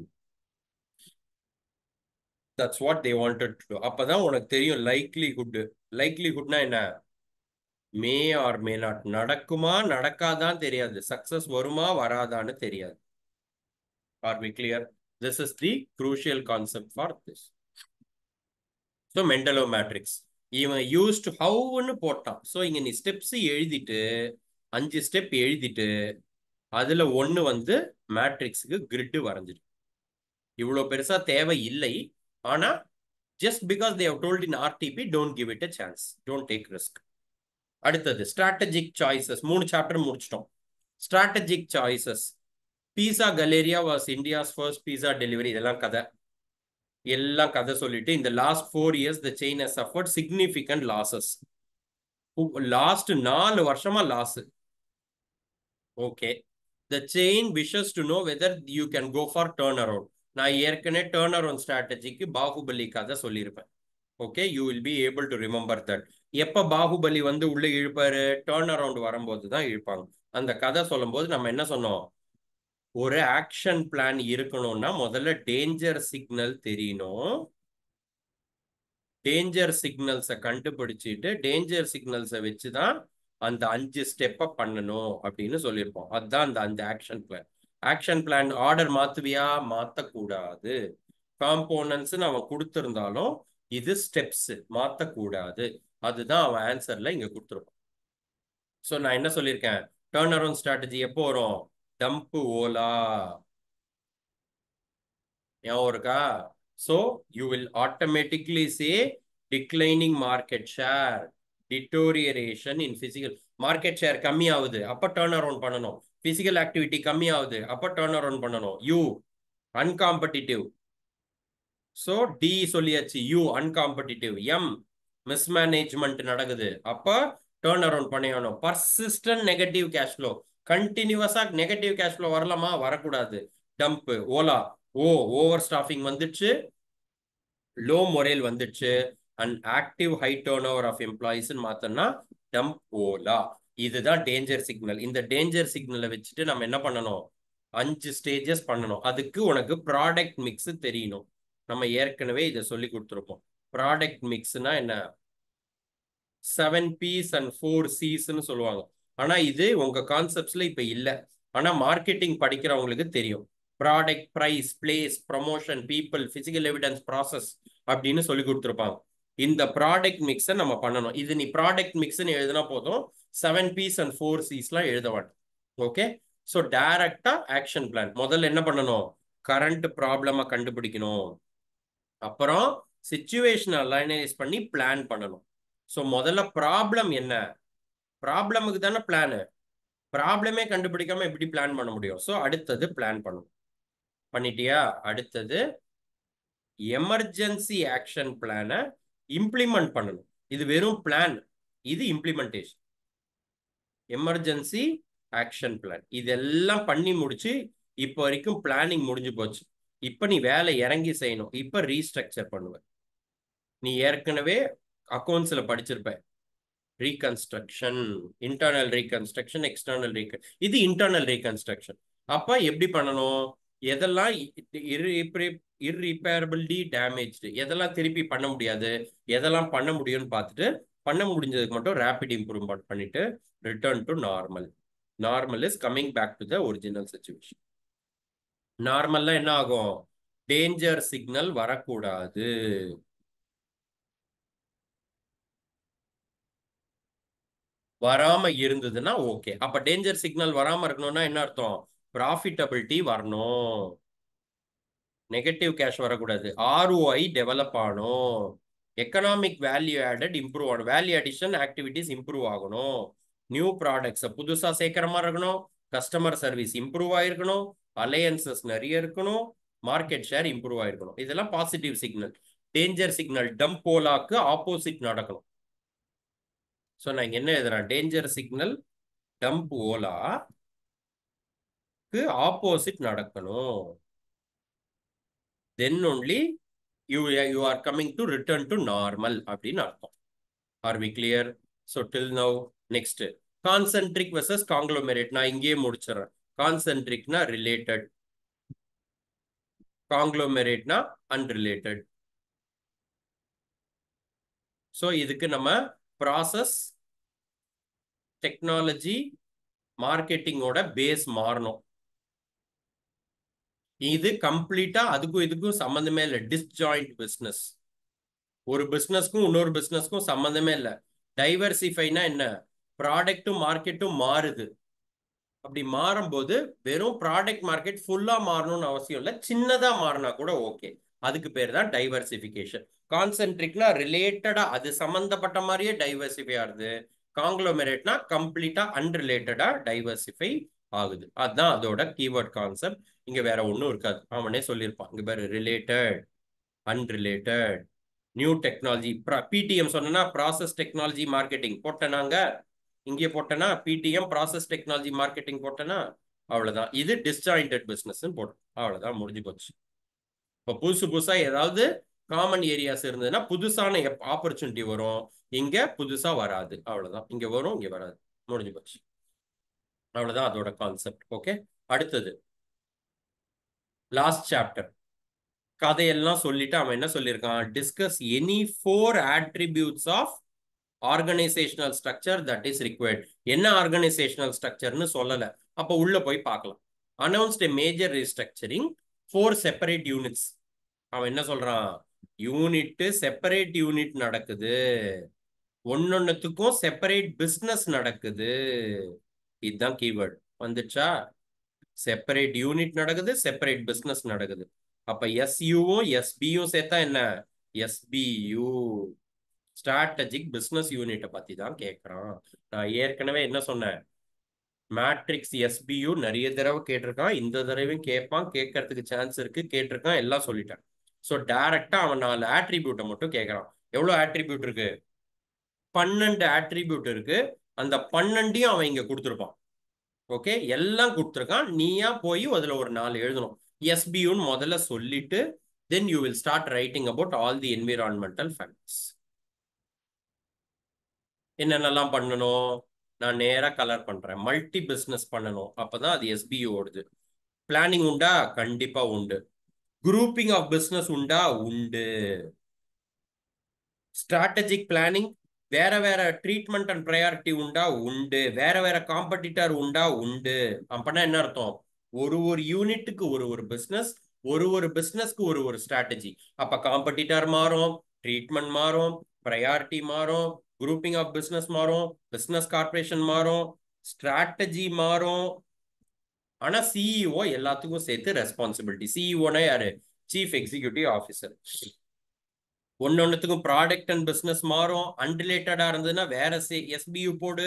that's what they wanted to அப்பதான் உனக்கு தெரியும் லைக்லிஹுட் லைக்லிஹுட்னா என்ன மே ஆர் மே நாட் நடக்குமா நடக்காதான் தெரியாது சக்சஸ் வருமா வராதான்னு தெரியாது are we clear this is the crucial concept for this so Mendelow matrix இவன் யூஸ்ட் ஹவுன்னு போட்டான் ஸோ இங்க நீ ஸ்டெப்ஸ் எழுதிட்டு அஞ்சு ஸ்டெப் எழுதிட்டு அதுல ஒன்று வந்து மேட்ரிக்ஸுக்கு கிரிட்டு வரைஞ்சிடு இவ்வளோ பெருசா தேவை இல்லை ஆனா just because they've told in RTP don't give it a chance don't take risk அடுத்தது ஸ்ட்ராட்டஜிக் சாய்ஸஸ் மூணு சாப்டர் முடிச்சிட்டோம் strategic choices pizza Galleria was India's first pizza delivery இதெல்லாம் கதை எல்லாம் கதை சொல்லிட்டு இந்த last four years the chain has suffered significant losses லாஸ்ட் நாலு வருஷமா loss okay the chain wishes to know whether you can go for turn around நான் ஏற்கனவே டேர்ன் அரவுண்ட் ஸ்ட்ராட்டஜிக்கு பாகுபலி கதை சொல்லியிருப்பேன் okay you will be able to remember that எப்ப பாகுபலி வந்து உள்ள இழுப்பாரு டேர்ன் அரவுண்ட் வரும்போது தான் இழுப்பாங்க அந்த கதை சொல்லும்போது நம்ம என்ன சொன்னோம் ஒரு ஆக்ஷன் பிளான் இருக்கணும்னா முதல்ல டேஞ்சர் சிக்னல் தெரியணும் டேஞ்சர் சிக்னல்ஸை கண்டுபிடிச்சிட்டு டேஞ்சர் சிக்னல்ஸை வச்சு தான் அந்த அஞ்சு ஸ்டெப்பை பண்ணணும் அப்படின்னு சொல்லியிருப்போம் அதுதான் அந்த அந்த action plan action plan order மாத்துவியா மாத்தக்கூடாது காம்போனன்ஸ் அவன் கொடுத்திருந்தாலும் இது ஸ்டெப்ஸ் மாத்தக்கூடாது அதுதான் அவன் ஆன்சர்ல இங்க கொடுத்துருப்பான் ஸோ நான் என்ன சொல்லியிருக்கேன் டேர்ன் அரவுண்ட் ஸ்ட்ராட்டஜி எப்போ வரும் டம்ப் ஓலா ஞாபகம் இருக்கா so you will automatically say declining market share deterioration in physical market share கம்மி ஆகுது அப்போ டேர்ன் அரவுண்ட் பண்ணணும் பிசிக்கல் ஆக்டிவிட்டி கம்மி ஆகுது அப்போ டேர்ன் அரவுண்ட் பண்ணணும் யூ அன்காம்படிட்டிவ் ஸோ டி சொல்லியாச்சு யூ அன்காம்படிட்டிவ் எம் மிஸ்மேனேஜ்மெண்ட் நடக்குது அப்போ டேர்ன் அரவுண்ட் பண்ணிடணும் பர்சிஸ்டன்ட் நெகட்டிவ் கேஷ் ஃப்ளோ கண்டினியூவஸா நெகட்டிவ் கேஷ் ஃப்ளோ வரலாமா வரக்கூடாது DUMP OLA O over staffing வந்துடுச்சு லோ மொரேல் வந்துடுச்சு and active high turnover of எம்ப்ளாயிஸ்ன்னு மாத்தோம்னா டம்ப் ஓலா இதுதான் டேஞ்சர் சிக்னல் இந்த டேஞ்சர் சிக்னலை வச்சுட்டு நம்ம என்ன பண்ணணும் அஞ்சு ஸ்டேஜஸ் பண்ணணும் அதுக்கு உனக்கு ப்ராடக்ட் மிக்ஸ் தெரியணும் நம்ம ஏற்கனவே இதை சொல்லி கொடுத்துருப்போம் ப்ராடக்ட் மிக்ஸ்னா என்ன செவன் பீஸ் அண்ட் ஃபோர் சிஸ்ன்னு சொல்லுவாங்க ஆனா இது உங்க கான்செப்ட்ஸ்ல இப்ப இல்ல ஆனா மார்க்கெட்டிங் படிக்கிறவங்களுக்கு தெரியும் product price place promotion people physical evidence process அப்படின்னு சொல்லி கொடுத்துருப்பாங்க இந்த ப்ராடக்ட் மிக்ஸை நம்ம பண்ணணும் இது நீ ப்ராடக்ட் மிக்ஸ்னு எழுதினா போதும் செவன் பீஸ் அண்ட் ஃபோர் சிஸ்லாம் எழுத வேண்டாம் ஓகே ஸோ டைரக்டா ஆக்ஷன் பிளான் முதல்ல என்ன பண்ணணும் கரண்ட் ப்ராப்ளமை கண்டுபிடிக்கணும் அப்புறம் சுச்சுவேஷன் அலைனைஸ் பண்ணி பிளான் பண்ணணும் ஸோ முதல்ல ப்ராப்ளம் என்ன ப்ராப்ளமுக்கு தானே பிளானு ப்ராப்ளமே கண்டுபிடிக்காம எப்படி பிளான் பண்ண முடியும் ஸோ அடுத்தது பிளான் பண்ணணும் பண்ணிட்டியா அடுத்தது எமர்ஜென்சி ஆக்ஷன் பிளானை இம்ப்ளிமெண்ட் பண்ணணும் இது வெறும் பிளான் இது இம்ப்ளிமெண்டேஷன் எமர்ஜென்சி ஆக்ஷன் பிளான் இதெல்லாம் பண்ணி முடிச்சு இப்போ வரைக்கும் பிளானிங் முடிஞ்சு போச்சு இப்போ நீ வேலை இறங்கி செய்யணும் இப்போ ரீஸ்ட்ரக்சர் பண்ணுவ நீ ஏற்கனவே அக்கௌண்ட்ஸில் படிச்சிருப்ப reconstruction internal reconstruction external recon இது இன்டர்னல் ரீகன்ஸ்ட்ரக்ஷன் அப்போ எப்படி பண்ணணும் எதெல்லாம் இர்ரிப்பேரபிள்டி டேமேஜ்டு எதெல்லாம் திருப்பி பண்ண முடியாது எதெல்லாம் பண்ண முடியும்னு பார்த்துட்டு பண்ண முடிஞ்சதுக்கு மட்டும் ரேபிட் இம்ப்ரூவ்மெண்ட் பண்ணிட்டு return to normal normal is coming back to the original situation நார்மல்ல என்ன ஆகும் டேஞ்சர் சிக்னல் வரக்கூடாது வராம இருந்ததுன்னா ஓகே அப்ப டேஞ்சர் சிக்னல் வராம இருக்கணும்னா என்ன அர்த்தம் ப்ராஃபிட்டபிலிட்டி வரணும் நெகட்டிவ் கேஷ் வரக்கூடாது ஆர்ஓஐ டெவலப் ஆகணும் எக்கனாமிக் வேல்யூ ஆடட் இம்ப்ரூவ் ஆகணும் வேல்யூ அடிஷன் ஆக்டிவிட்டிஸ் இம்ப்ரூவ் ஆகணும் நியூ ப்ராடக்ட்ஸை புதுசாக சேர்க்குற மாதிரி இருக்கணும் கஸ்டமர் சர்வீஸ் இம்ப்ரூவ் ஆயிருக்கணும் அலையன்சஸ் நிறைய இருக்கணும் மார்க்கெட் ஷேர் இம்ப்ரூவ் ஆயிருக்கணும் இதெல்லாம் பாசிட்டிவ் சிக்னல் டேஞ்சர் சிக்னல் டம்போலாக்கு ஆப்போசிட் நடக்கணும் ஸோ நான் இங்க என்ன எழுதுறேன் டேஞ்சர் சிக்னல் டம்ப் ஓலாக்கு ஆப்போசிட் நடக்கணும் then only you you are coming to return to normal அப்படின்னு அர்த்தம் are we clear so till now next concentric versus conglomerate நான் இங்கேயே முடிச்சிடறேன் கான்சென்ட்ரிக்னா ரிலேட்டட் காங்க்ளோமெரேட்னா அன்ரிலேட்டட் ஸோ இதுக்கு நம்ம ப்ராசஸ் டெக்னாலஜி மார்க்கெட்டிங்கோட பேஸ் மாறணும் இது கம்ப்ளீட்டா அதுக்கும் இதுக்கும் சம்மந்தமே இல்லை டிஸ்ஜாயிண்ட் பிஸ்னஸ் ஒரு பிஸ்னஸ்க்கும் இன்னொரு பிஸ்னஸ்க்கும் சம்மந்தமே இல்லை டைவர்சிஃபைனா என்ன ப்ராடக்ட்டும் மார்க்கெட்டும் மாறுது அப்படி மாறும்போது வெறும் ப்ராடக்ட் மார்க்கெட் ஃபுல்லா மாறணும்னு அவசியம் இல்லை சின்னதா மாறினா கூட ஓகே அதுக்கு பேர் தான் டைவர்சிஃபிகேஷன் கான்சென்ட்ரிக்னா ரிலேட்டடா அது சம்பந்தப்பட்ட மாதிரியே டைவர்சிஃபை ஆகுது காங்க்ளோமெரேட்னா கம்ப்ளீட்டா அன்ரிலேட்டடா டைவர்சிஃபை ஆகுது அதுதான் அதோட கீவேர்ட் கான்செப்ட் இங்க வேற ஒன்றும் இருக்காது அவனே சொல்லியிருப்பான் இங்க பேரு ரிலேட்டட் அன்ரிலேட்டட் நியூ டெக்னாலஜி பிடிஎம் சொன்னா ப்ராசஸ் டெக்னாலஜி மார்க்கெட்டிங் போட்டேனாங்க இங்கே போட்டேன்னா பிடிஎம் ப்ராசஸ் டெக்னாலஜி மார்க்கெட்டிங் போட்டேன்னா அவ்வளவுதான் இது டிஸ்ஜாயிண்டட் பிஸ்னஸ் போட்டோம் அவ்வளவுதான் முடிஞ்சு போச்சு இப்போ புதுசு புதுசா ஏதாவது காமன் ஏரியாஸ் இருந்ததுன்னா புதுசான ஆப்பர்ச்சுனிட்டி வரும் இங்க புதுசா வராது அவ்வளவுதான் இங்க வரும் இங்க வராது முடிஞ்சு போச்சு அவ்வளவுதான் அதோட கான்செப்ட் ஓகே அடுத்தது லாஸ்ட் சாப்டர் கதையெல்லாம் சொல்லிட்டு அவன் என்ன சொல்லியிருக்கான் discuss any four attributes of organizational structure that is required என்ன ஆர்கனைசேஷனல் ஸ்ட்ரக்சர்னு சொல்லல அப்போ உள்ள போய் பார்க்கலாம் announced a major restructuring four separate units அவன் என்ன சொல்றான் யூனிட் செப்பரேட் யூனிட் நடக்குது ஒன்னொன்னுத்துக்கும் செப்பரேட் பிஸ்னஸ் நடக்குது இதுதான் கீவேர்ட் வந்துச்சா செப்பரேட் யூனிட் நடக்குது செப்பரேட் பிஸ்னஸ் நடக்குது அப்ப எஸ்யூவும் எஸ்பியும் சேர்த்தா என்ன எஸ்பியூ ஸ்ட்ராட்டஜிக் பிஸ்னஸ் யூனிட்டை பத்தி தான் கேட்குறான் நான் ஏற்கனவே என்ன சொன்னேன் மேட்ரிக்ஸ் எஸ்பியூ நிறைய தடவை கேட்டிருக்கான் இந்த தடவையும் கேட்பான் கேட்கறதுக்கு சான்ஸ் இருக்கு கேட்டிருக்கான் எல்லாம் சொல்லிட்டேன் ஸோ டைரக்டா அவன் நாலு ஆட்ரிபியூட்டை மட்டும் கேட்கறான் எவ்வளோ ஆட்ரிபியூட் இருக்கு பன்னெண்டு ஆட்ரிபியூட் இருக்கு அந்த பன்னெண்டையும் அவன் இங்க கொடுத்துருப்பான் ஓகே எல்லாம் கொடுத்துருக்கான் நீயா போய் அதுல ஒரு நாலு எழுதணும் எஸ்பியூன்னு முதல்ல சொல்லிட்டு then you will start writing about all the environmental factors என்னென்னலாம் பண்ணணும் நான் நேராக கலர் பண்ணுறேன் மல்டி பிஸ்னஸ் பண்ணணும் அப்பதான் அது எஸ்பியூ ஓடுது பிளானிங் உண்டா கண்டிப்பா உண்டு குரூப்பிங் ஆஃப் பிஸ்னஸ் உண்டா உண்டு ஸ்ட்ராட்டஜிக் பிளானிங் வேற வேற ட்ரீட்மெண்ட் அண்ட் ப்ரையாரிட்டி உண்டா உண்டு வேற வேற காம்படிட்டர் உண்டா உண்டு அப்பனா என்ன அர்த்தம் ஒரு ஒரு யூனிட்டுக்கு ஒரு ஒரு பிஸ்னஸ் ஒரு ஒரு பிஸ்னஸ்க்கு ஒரு ஒரு ஸ்ட்ராட்டஜி அப்ப காம்படிட்டர் மாறும் ட்ரீட்மெண்ட் மாறும் ப்ரையாரிட்டி மாறும் குரூப்பிங் ஆஃப் பிஸ்னஸ் மாறும் பிஸ்னஸ் கார்பரேஷன் மாறும் ஸ்ட்ராட்டஜி மாறும் ஆனா சிஇஓ எல்லாத்துக்கும் சேர்த்து ரெஸ்பான்சிபிலிட்டி சிஇஓனா யாரு சீஃப் எக்ஸிக்யூட்டிவ் ஆஃபீஸர் ஒன்னொன்னுத்துக்கும் ப்ராடக்ட் அண்ட் பிசினஸ் மாறும் அன்ரிலேட்டடா இருந்ததுன்னா வேற எஸ்பியூ போடு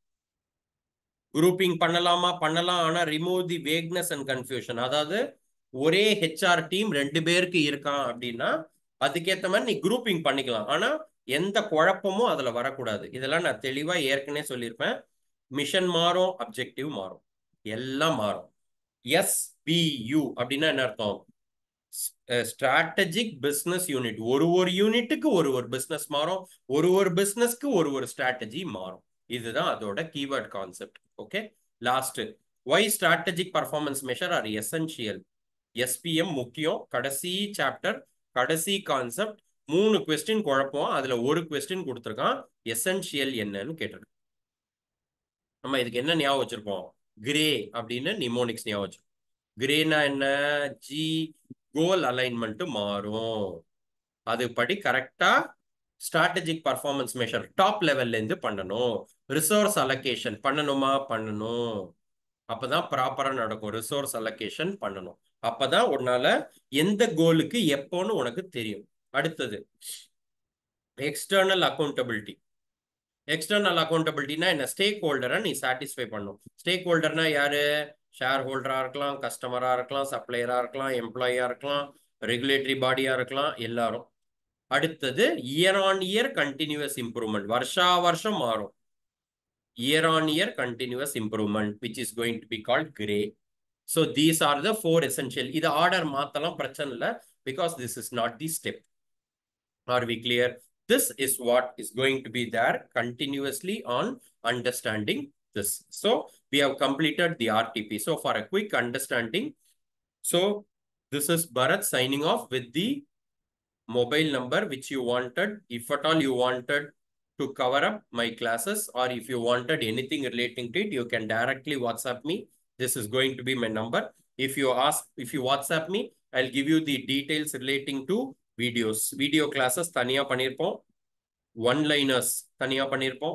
குரூப்பிங் பண்ணலாமா பண்ணலாம் ஆனா remove the vagueness and confusion அதாவது ஒரே ஹெச்ஆர் டீம் ரெண்டு பேருக்கு இருக்கான் அப்படின்னா அதுக்கேற்ற மாதிரி நீ குரூப்பிங் பண்ணிக்கலாம் ஆனா எந்த குழப்பமும் அதுல வரக்கூடாது இதெல்லாம் நான் தெளிவா ஏற்கனவே சொல்லியிருப்பேன் மிஷன் மாறும் அப்ஜெக்டிவ் மாறும் எல்லாம் மாறும் எஸ்பியு அப்படின்னா என்ன அர்த்தம் ஸ்ட்ராட்டஜிக் பிசினஸ் யூனிட் ஒரு ஒரு யூனிட்டுக்கு ஒரு ஒரு பிசினஸ் மாறும் ஒரு ஒரு பிசினஸ்க்கு ஒரு ஒரு ஸ்ட்ராட்டஜி மாறும் இதுதான் அதோட keyword concept okay last why strategic performance measure are essential SPM முக்கியம் கடைசி சாப்டர் கடைசி கான்செப்ட் மூணு கொஸ்டின் குழப்பம் அதுல ஒரு கொஸ்டின் கொடுத்துருக்கான் எசென்ஷியல் என்னன்னு கேட்டிருக்கான் நம்ம இதுக்கு என்ன ஞாபகம் வச்சிருப்போம் கிரே அப்படின்னு நிமோனிக்ஸ் ஞாபகம் வச்சிருப்போம் கிரேனா என்ன ஜி கோல் அலைன்மெண்ட் மாறும் அது படி கரெக்டா ஸ்ட்ராட்டஜிக் பர்ஃபார்மன்ஸ் மெஷர் டாப் லெவல்ல இருந்து பண்ணணும் ரிசோர்ஸ் அலோகேஷன் பண்ணணுமா பண்ணணும் அப்பதான் ப்ராப்பரா நடக்கும் ரிசோர்ஸ் அலோகேஷன் பண்ணணும் அப்பதான் உன்னால எந்த கோலுக்கு எப்போன்னு உனக்கு தெரியும் அடுத்தது எக்ஸ்டர்னல் அக்கௌண்டபிலிட்டி எக்ஸ்டர்னல் அக்கௌண்டபிலிட்டினா என்ன ஸ்டேக் ஹோல்டரை நீ சாட்டிஸ்ஃபை பண்ணும் ஸ்டேக் ஹோல்டர்னா யாரு ஷேர் ஹோல்டரா இருக்கலாம் கஸ்டமரா இருக்கலாம் சப்ளையரா இருக்கலாம் எம்ப்ளாயியா இருக்கலாம் ரெகுலேட்டரி பாடியா இருக்கலாம் எல்லாரும் அடுத்தது year on year continuous improvement வருஷா வருஷம் மாறும் year on year continuous improvement which is going to be called grey so these are the four essential இது ஆர்டர் மாத்தலாம் பிரச்சனை இல்லை because this is not the step are we clear this is what is going to be there continuously on understanding this. So we have completed the RTP. So for a quick understanding, so this is Bharat signing off with the mobile number which you wanted. If at all you wanted to cover up my classes or if you wanted anything relating to it, you can directly WhatsApp me. This is going to be my number. If you ask, if you WhatsApp me, I'll give you the details relating to videos video classes தனியாக பண்ணியிருப்போம் one liners தனியாக பண்ணியிருப்போம்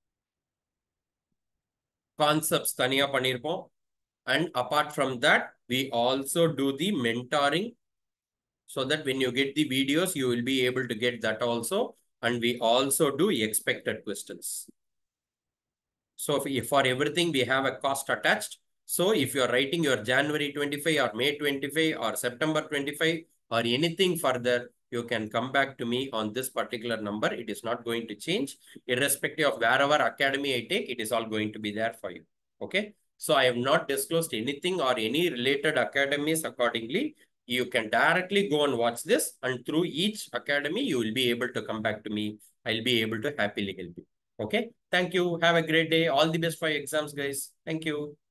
concepts தனியாக பண்ணியிருப்போம் and apart from that we also do the mentoring so that when you get the videos, you will be able to get that also. And we also do expected questions. So if, for everything, we have a cost attached. So if you are writing your January 25 or May 25 or September 25 or anything further, you can come back to me on this particular number. It is not going to change. Irrespective of wherever academy I take, it is all going to be there for you. Okay. So I have not disclosed anything or any related academies accordingly. You can directly go and watch this and through each academy, you will be able to come back to me. I'll be able to happily help you. Okay. Thank you. Have a great day. All the best for your exams, guys. Thank you.